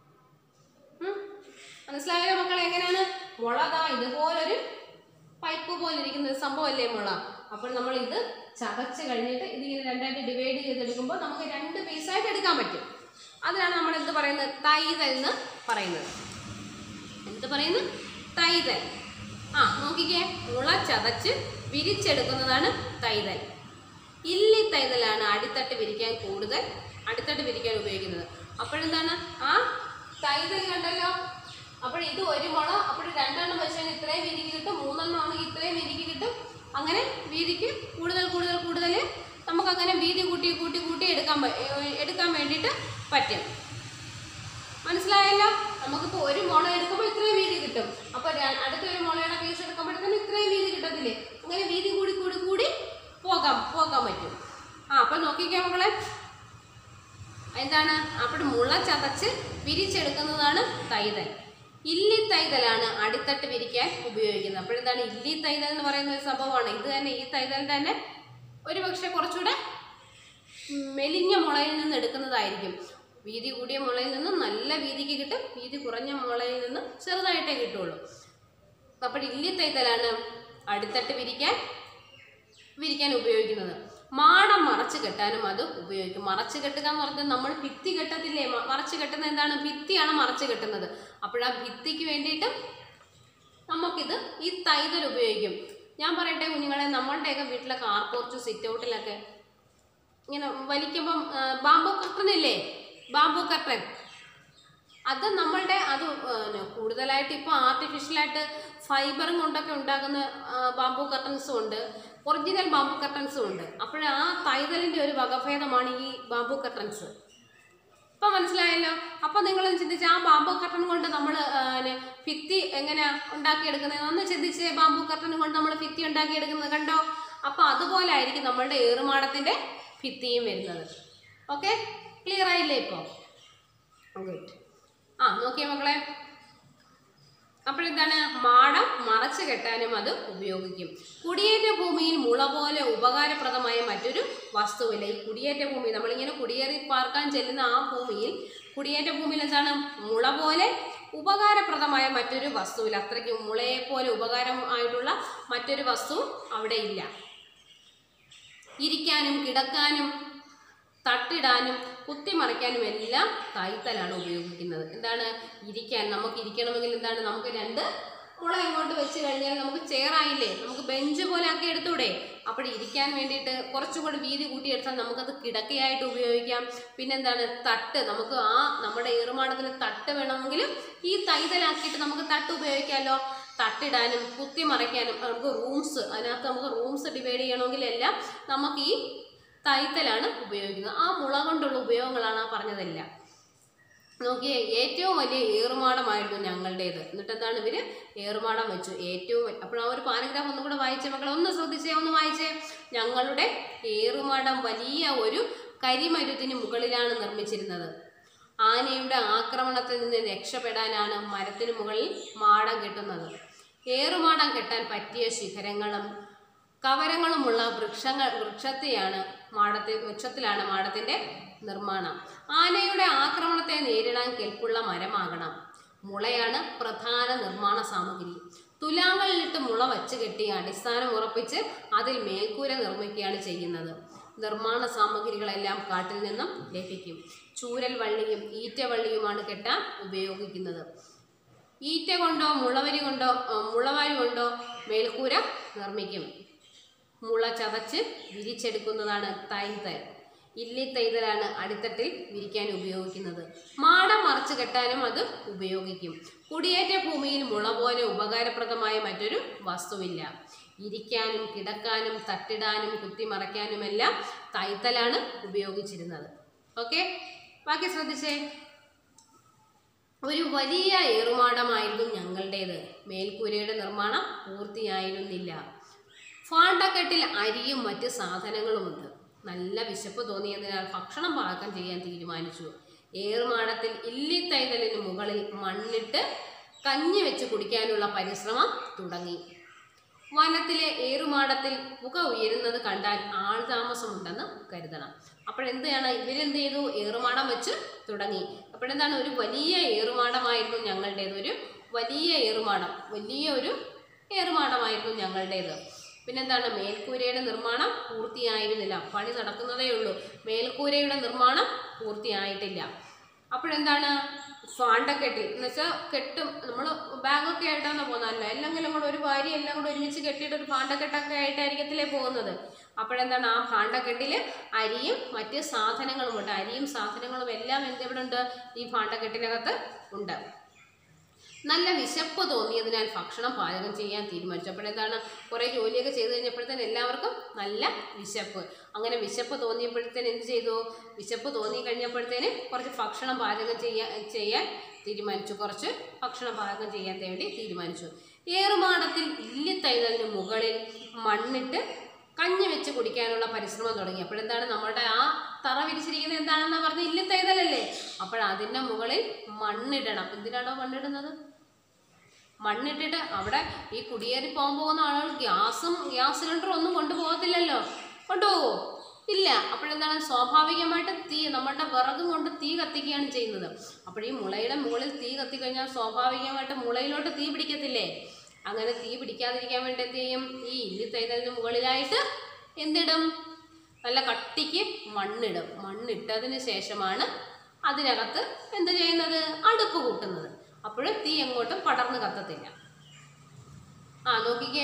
ഉം? മനസ്സിലായോ മക്കളെ എങ്ങനെയാണ് മുള ദാ ഇതുപോലൊരു പൈപ്പ് പോലെ ഇരിക്കുന്ന ഒരു സംഭവമല്ലേ മുള അപ്പോൾ നമ്മൾ ഇത് ചതച്ച് കഴിഞ്ഞിട്ട് ഇതിങ്ങനെ രണ്ടായിട്ട് ഡിവൈഡ് ചെയ്തെടുക്കുമ്പോൾ നമുക്ക് രണ്ട് പീസായിട്ട് എടുക്കാൻ പറ്റും അതിനാണ് നമ്മൾ എന്ത് പറയുന്നത് തൈതൽ എന്ന് പറയുന്നത് എന്ത് പറയുന്നു തൈതൽ ആ നോക്കിക്കേ മുള ചതച്ച് വിരിച്ചെടുക്കുന്നതാണ് തൈതൽ ഇല്ലി തൈതലാണ് അടിത്തട്ട് വിരിക്കാൻ കൂടുതൽ അടിത്തട്ട് വിരിക്കാൻ ഉപയോഗിക്കുന്നത് അപ്പോഴെന്താണ് ആ തൈതൽ കണ്ടല്ലോ അപ്പോൾ ഇത് ഒരു മുള അപ്പോൾ രണ്ടെണ്ണം വെച്ചാൽ ഇത്രയും വീതിക്ക് കിട്ടും മൂന്നെണ്ണം ആണെങ്കിൽ ഇത്രയും വീതിക്ക് കിട്ടും അങ്ങനെ വീതിക്ക് കൂടുതൽ കൂടുതൽ കൂടുതൽ നമുക്കങ്ങനെ വീതി കൂട്ടി കൂട്ടി കൂട്ടി എടുക്കാൻ പ- ഏ- എടുക്കാൻ വേണ്ടിയിട്ട് പറ്റും മനസ്സിലായല്ലോ നമുക്കിപ്പോൾ ഒരു മുള എടുക്കുമ്പോൾ ഇത്രയും വീതി കിട്ടും അപ്പോൾ അടുത്തൊരു മുളയുടെ പീസ് എടുക്കുമ്പോഴത്തേനും ഇത്രയും വീതി കിട്ടത്തില്ലേ അങ്ങനെ വീതി കൂടി കൂടി കൂടി പോകാം പോകാൻ പറ്റും ആ അപ്പം നോക്കിക്കേ മക്കളെ എന്താണ് അപ്പോൾ മുള ചതച്ച് വിരിച്ചെടുക്കുന്നതാണ് തൈതൽ ഇല്ലി തൈതലാണ് അടിത്തട്ട് വിരിക്കാൻ ഉപയോഗിക്കുന്നത് അപ്പോഴെന്താണ് ഇല്ലി തൈതൽ എന്ന് പറയുന്ന ഒരു സംഭവമാണ് ഇത് തന്നെ ഈ തൈതൽ തന്നെ ഒരു പക്ഷേ കുറച്ചുകൂടെ മെലിഞ്ഞ മുളയിൽ നിന്ന് എടുക്കുന്നതായിരിക്കും വീതി കൂടിയ മുളയിൽ നിന്ന് നല്ല വീതിക്ക് കിട്ടും വീതി കുറഞ്ഞ മുളയിൽ നിന്ന് ചെറുതായിട്ടേ കിട്ടുള്ളൂ അപ്പോൾ ഇല്ലി തൈതലാണ് അടിത്തട്ട് വിരിക്കാൻ വിരിക്കാൻ ഉപയോഗിക്കുന്നത് മാടം മറച്ച് കെട്ടാനും അത് ഉപയോഗിക്കും മറച്ച് കെട്ടുക എന്ന് പറഞ്ഞാൽ നമ്മൾ ഭിത്തി കെട്ടത്തില്ലേ മ- മറച്ച് കെട്ടുന്നത് എന്താണ് ഭിത്തിയാണ് മറച്ച് കെട്ടുന്നത് അപ്പോഴാ ഭിത്തിക്ക് വേണ്ടിയിട്ട് നമുക്കിത് ഈ തൈതൽ ഉപയോഗിക്കും ഞാൻ പറയട്ടെ കുഞ്ഞുങ്ങളെ നമ്മളുടെയൊക്കെ വീട്ടിലെ കാർ പോർച്ച് സിറ്റ് ഔട്ടിലൊക്കെ ഇങ്ങനെ വലിക്കുമ്പം ആ, ബാംബു കർട്ടൻ ഇല്ലേ ബാംബു കർട്ടൻ അത് നമ്മളുടെ അത് പിന്നെ കൂടുതലായിട്ട് ഇപ്പോൾ ആർട്ടിഫിഷ്യലായിട്ട് ഫൈബറും കൊണ്ടൊക്കെ ഉണ്ടാക്കുന്ന ആ, ബാംബു കർട്ടൻസും ഉണ്ട് ഒറിജിനൽ ബാംബു കർട്ടൻസും ഉണ്ട് അപ്പോൾ ആ തൈതലിൻ്റെ ഒരു വകഭേദമാണ് ഈ ബാംബു കർട്ടൻസ് ഇപ്പം മനസ്സിലായല്ലോ അപ്പം നിങ്ങൾ ചിന്തിച്ച് ആ ബാംബു കർട്ടൻ കൊണ്ട് നമ്മൾ ഭിത്തി എങ്ങനെ ഉണ്ടാക്കിയെടുക്കുന്നത് ഒന്ന് ചിന്തിച്ച് ബാംബു കർട്ടൻ കൊണ്ട് നമ്മൾ ഭിത്തി ഉണ്ടാക്കിയെടുക്കുന്നത് കണ്ടോ അപ്പം അതുപോലെ ആയിരിക്കും നമ്മളുടെ ഏറുമാടത്തിൻ്റെ ഭിത്തിയും വരുന്നത് ഓക്കെ ക്ലിയർ ആയില്ലേ ഇപ്പോൾ ഗുഡ് ആ നോക്കിയേ മക്കളെ അപ്പോഴെന്താണ് മാടം മറച്ചു കെട്ടാനും അത് ഉപയോഗിക്കും കുടിയേറ്റ ഭൂമിയിൽ മുള പോലെ ഉപകാരപ്രദമായ മറ്റൊരു വസ്തുവില്ല ഈ കുടിയേറ്റ ഭൂമി നമ്മളിങ്ങനെ കുടിയേറി പാർക്കാൻ ചെല്ലുന്ന ആ ഭൂമിയിൽ കുടിയേറ്റ ഭൂമിയിൽ എന്താണ് മുള പോലെ ഉപകാരപ്രദമായ മറ്റൊരു വസ്തുവില്ല അത്രയ്ക്ക് മുളയെ പോലെ ഉപകാരം ആയിട്ടുള്ള മറ്റൊരു വസ്തു അവിടെ ഇല്ല ഇരിക്കാനും കിടക്കാനും തട്ടിടാനും കുത്തിമറിക്കാനും എല്ലാം കൈത്തലാണ് ഉപയോഗിക്കുന്നത് എന്താണ് ഇരിക്കാൻ നമുക്ക് ഇരിക്കണമെങ്കിൽ എന്താണ് നമുക്ക് രണ്ട് മുള ഇങ്ങോട്ട് വെച്ച് കഴിഞ്ഞാൽ നമുക്ക് ചെയറായില്ലേ നമുക്ക് ബെഞ്ച് പോലെ ആക്കി എടുത്തൂടെ അപ്പോൾ ഇരിക്കാൻ വേണ്ടിയിട്ട് കുറച്ചും കൂടി വീതി കൂട്ടിയെടുത്താൽ നമുക്കത് കിടക്കയായിട്ട് ഉപയോഗിക്കാം പിന്നെന്താണ് തട്ട് നമുക്ക് ആ നമ്മുടെ ഏറുമാടത്തിന് തട്ട് വേണമെങ്കിലും ഈ തൈതലാക്കിയിട്ട് നമുക്ക് തട്ട് ഉപയോഗിക്കാമല്ലോ തട്ടിടാനും കുത്തിമറയ്ക്കാനും നമുക്ക് റൂംസ് അതിനകത്ത് നമുക്ക് റൂംസ് ഡിവൈഡ് ചെയ്യണമെങ്കിൽ എല്ലാം നമുക്ക് ഈ തൈത്തലാണ് ഉപയോഗിക്കുന്നത് ആ മുള കൊണ്ടുള്ള ഉപയോഗങ്ങളാണ് ആ പറഞ്ഞതെല്ലാം നോക്കിയേ ഏറ്റവും വലിയ ഏറുമാടമായിരുന്നു ഞങ്ങളുടേത് എന്നിട്ട് എന്താണ് ഇവര് ഏറുമാടം വെച്ചു ഏറ്റവും വ- അപ്പോൾ ആ ഒരു പാരഗ്രാഫ് ഒന്നും കൂടെ വായിച്ചേ മക്കളെ ഒന്ന് ശ്രദ്ധിച്ചേ ഒന്ന് വായിച്ചേ ഞങ്ങളുടെ ഏറുമാടം വലിയ ഒരു കരിമരുത്തിന് മുകളിലാണ് നിർമ്മിച്ചിരുന്നത് ആനയുടെ ആക്രമണത്തിൽ നിന്ന് രക്ഷപ്പെടാനാണ് മരത്തിന് മുകളിൽ മാടം കെട്ടുന്നത് ഏറുമാടം കെട്ടാൻ പറ്റിയ ശിഖരങ്ങളും കവരങ്ങളുമുള്ള വൃക്ഷങ്ങൾ വൃക്ഷത്തെയാണ് മാടത്തിൽ വൃക്ഷത്തിലാണ് മാടത്തിന്റെ നിർമ്മാണം ആനയുടെ ആക്രമണത്തെ നേരിടാൻ കെൽപ്പുള്ള മരമാകണം മുളയാണ് പ്രധാന നിർമ്മാണ സാമഗ്രി തുലാങ്ങളിലിട്ട് മുള വച്ച് കെട്ടി അടിസ്ഥാനം ഉറപ്പിച്ച് അതിൽ മേൽക്കൂര നിർമ്മിക്കുകയാണ് ചെയ്യുന്നത് നിർമ്മാണ സാമഗ്രികളെല്ലാം കാട്ടിൽ നിന്നും ലഭിക്കും ചൂരൽ വള്ളിയും ഈറ്റവള്ളിയുമാണ് കെട്ടാൻ ഉപയോഗിക്കുന്നത് ഈറ്റ കൊണ്ടോ മുളവരി കൊണ്ടോ ആ, മുളവാരി കൊണ്ടോ മേൽക്കൂര നിർമ്മിക്കും മുള ചതച്ച് വിരിച്ചെടുക്കുന്നതാണ് തൈതൽ ഇല്ലി തൈതലാണ് അടിത്തട്ടിൽ വിരിക്കാൻ ഉപയോഗിക്കുന്നത് മാടം മറച്ചു കെട്ടാനും അത് ഉപയോഗിക്കും കുടിയേറ്റ ഭൂമിയിൽ മുള പോലെ ഉപകാരപ്രദമായ മറ്റൊരു വസ്തുവില്ല ഇരിക്കാനും കിടക്കാനും തട്ടിടാനും കുത്തിമറയ്ക്കാനുമെല്ലാം തൈത്തലാണ് ഉപയോഗിച്ചിരുന്നത് ഓക്കെ ബാക്കി ശ്രദ്ധിച്ചേ ഒരു വലിയ ഏറുമാടമായിരുന്നു ഞങ്ങളുടേത് മേൽക്കൂരയുടെ നിർമ്മാണം പൂർത്തിയായിരുന്നില്ല ഫാണ്ടക്കെട്ടിൽ അരിയും മറ്റ് സാധനങ്ങളുമുണ്ട് നല്ല വിശപ്പ് തോന്നിയതിനാൽ ഭക്ഷണം പാകം ചെയ്യാൻ തീരുമാനിച്ചു ഏറുമാടത്തിൽ ഇല്ലിത്തൈതലിന് മുകളിൽ മണ്ണിട്ട് കഞ്ഞി വെച്ച് കുടിക്കാനുള്ള പരിശ്രമം തുടങ്ങി വനത്തിലെ ഏറുമാടത്തിൽ പുക ഉയരുന്നത് കണ്ടാൽ ആൾതാമസമുണ്ടെന്ന് കരുതണം അപ്പോഴെന്താണ് ഇവരെന്ത് ചെയ്തു ഏറുമാടം വെച്ച് തുടങ്ങി അപ്പോഴെന്താണ് ഒരു വലിയ ഏറുമാടമായിരുന്നു ഞങ്ങളുടേത് ഒരു വലിയ ഏറുമാടം വലിയ ഒരു ഏറുമാടമായിരുന്നു ഞങ്ങളുടേത് പിന്നെന്താണ് മേൽക്കൂരയുടെ നിർമ്മാണം പൂർത്തിയായിരുന്നില്ല പണി നടക്കുന്നതേ ഉള്ളൂ മേൽക്കൂരയുടെ നിർമ്മാണം പൂർത്തിയായിട്ടില്ല അപ്പോഴെന്താണ് ഫാണ്ടക്കെട്ടിൽ എന്ന് വെച്ചാൽ കെട്ടും നമ്മൾ ബാഗൊക്കെ ആയിട്ടാണ് പോകുന്നതല്ല എല്ലാം കൂടെ ഒരു വാരി എല്ലാം കൂടെ ഒരുമിച്ച് കെട്ടിയിട്ട് ഒരു ഫാണ്ടക്കെട്ടൊക്കെ ആയിട്ടായിരിക്കത്തില്ലേ പോകുന്നത് അപ്പോഴെന്താണ് ആ ഫാണ്ടക്കെട്ടിൽ അരിയും മറ്റ് സാധനങ്ങളും ഉണ്ട് അരിയും സാധനങ്ങളും എല്ലാം എന്ത് ഇവിടെ ഉണ്ട് ഈ ഫാണ്ടക്കെട്ടിനകത്ത് ഉണ്ട് നല്ല വിശപ്പ് തോന്നിയതിനാൽ ഭക്ഷണം പാചകം ചെയ്യാൻ തീരുമാനിച്ചു അപ്പോഴെന്താണ് കുറേ ജോലിയൊക്കെ ചെയ്ത് കഴിഞ്ഞപ്പോഴത്തേന് എല്ലാവർക്കും നല്ല വിശപ്പ് അങ്ങനെ വിശപ്പ് തോന്നിയപ്പോഴത്തേന് എന്ത് ചെയ്തു വിശപ്പ് തോന്നി കഴിഞ്ഞപ്പോഴത്തേന് കുറച്ച് ഭക്ഷണം പാചകം ചെയ്യാൻ ചെയ്യാൻ തീരുമാനിച്ചു കുറച്ച് ഭക്ഷണം പാചകം ചെയ്യാൻ വേണ്ടി തീരുമാനിച്ചു ഏറുമാടത്തിൽ ഇല്ലിത്തൈതലിന് മുകളിൽ മണ്ണിട്ട് കഞ്ഞി വെച്ച് കുടിക്കാനുള്ള പരിശ്രമം തുടങ്ങി അപ്പോഴെന്താണ് നമ്മുടെ ആ തറ വിരിച്ചിരിക്കുന്നത് എന്താണെന്ന് പറഞ്ഞ ഇല്ലിത്തൈതലല്ലേ അപ്പോഴതിൻ്റെ മുകളിൽ മണ്ണിടണം എന്തിനാണോ മണ്ണിടുന്നത് മണ്ണിട്ടിട്ട് അവിടെ ഈ കുടിയേറി പോകാൻ പോകുന്ന ആളുകൾ ഗ്യാസും ഗ്യാസ് സിലിണ്ടറും ഒന്നും കൊണ്ടുപോകത്തില്ലല്ലോ കൊണ്ടുപോകുമോ ഇല്ല അപ്പോഴെന്താണ് സ്വാഭാവികമായിട്ട് തീ നമ്മുടെ വിറകും കൊണ്ട് തീ കത്തിക്കുകയാണ് ചെയ്യുന്നത് അപ്പോൾ ഈ മുളയുടെ മുകളിൽ തീ കത്തിക്കഴിഞ്ഞാൽ സ്വാഭാവികമായിട്ട് മുളയിലോട്ട് തീ പിടിക്കത്തില്ലേ അങ്ങനെ തീ പിടിക്കാതിരിക്കാൻ വേണ്ടി എന്ത് ചെയ്യും ഈ ഇല്ലി തൈതലിന് മുകളിലായിട്ട് എന്തിടും നല്ല കട്ടിക്ക് മണ്ണിടും മണ്ണിട്ടതിന് ശേഷമാണ് അതിനകത്ത് എന്ത് ചെയ്യുന്നത് അടുപ്പ് കൂട്ടുന്നത് അപ്പോൾ തീ എങ്ങോട്ടും പടർന്ന് കത്തത്തില്ല ആ നോക്കിക്കേ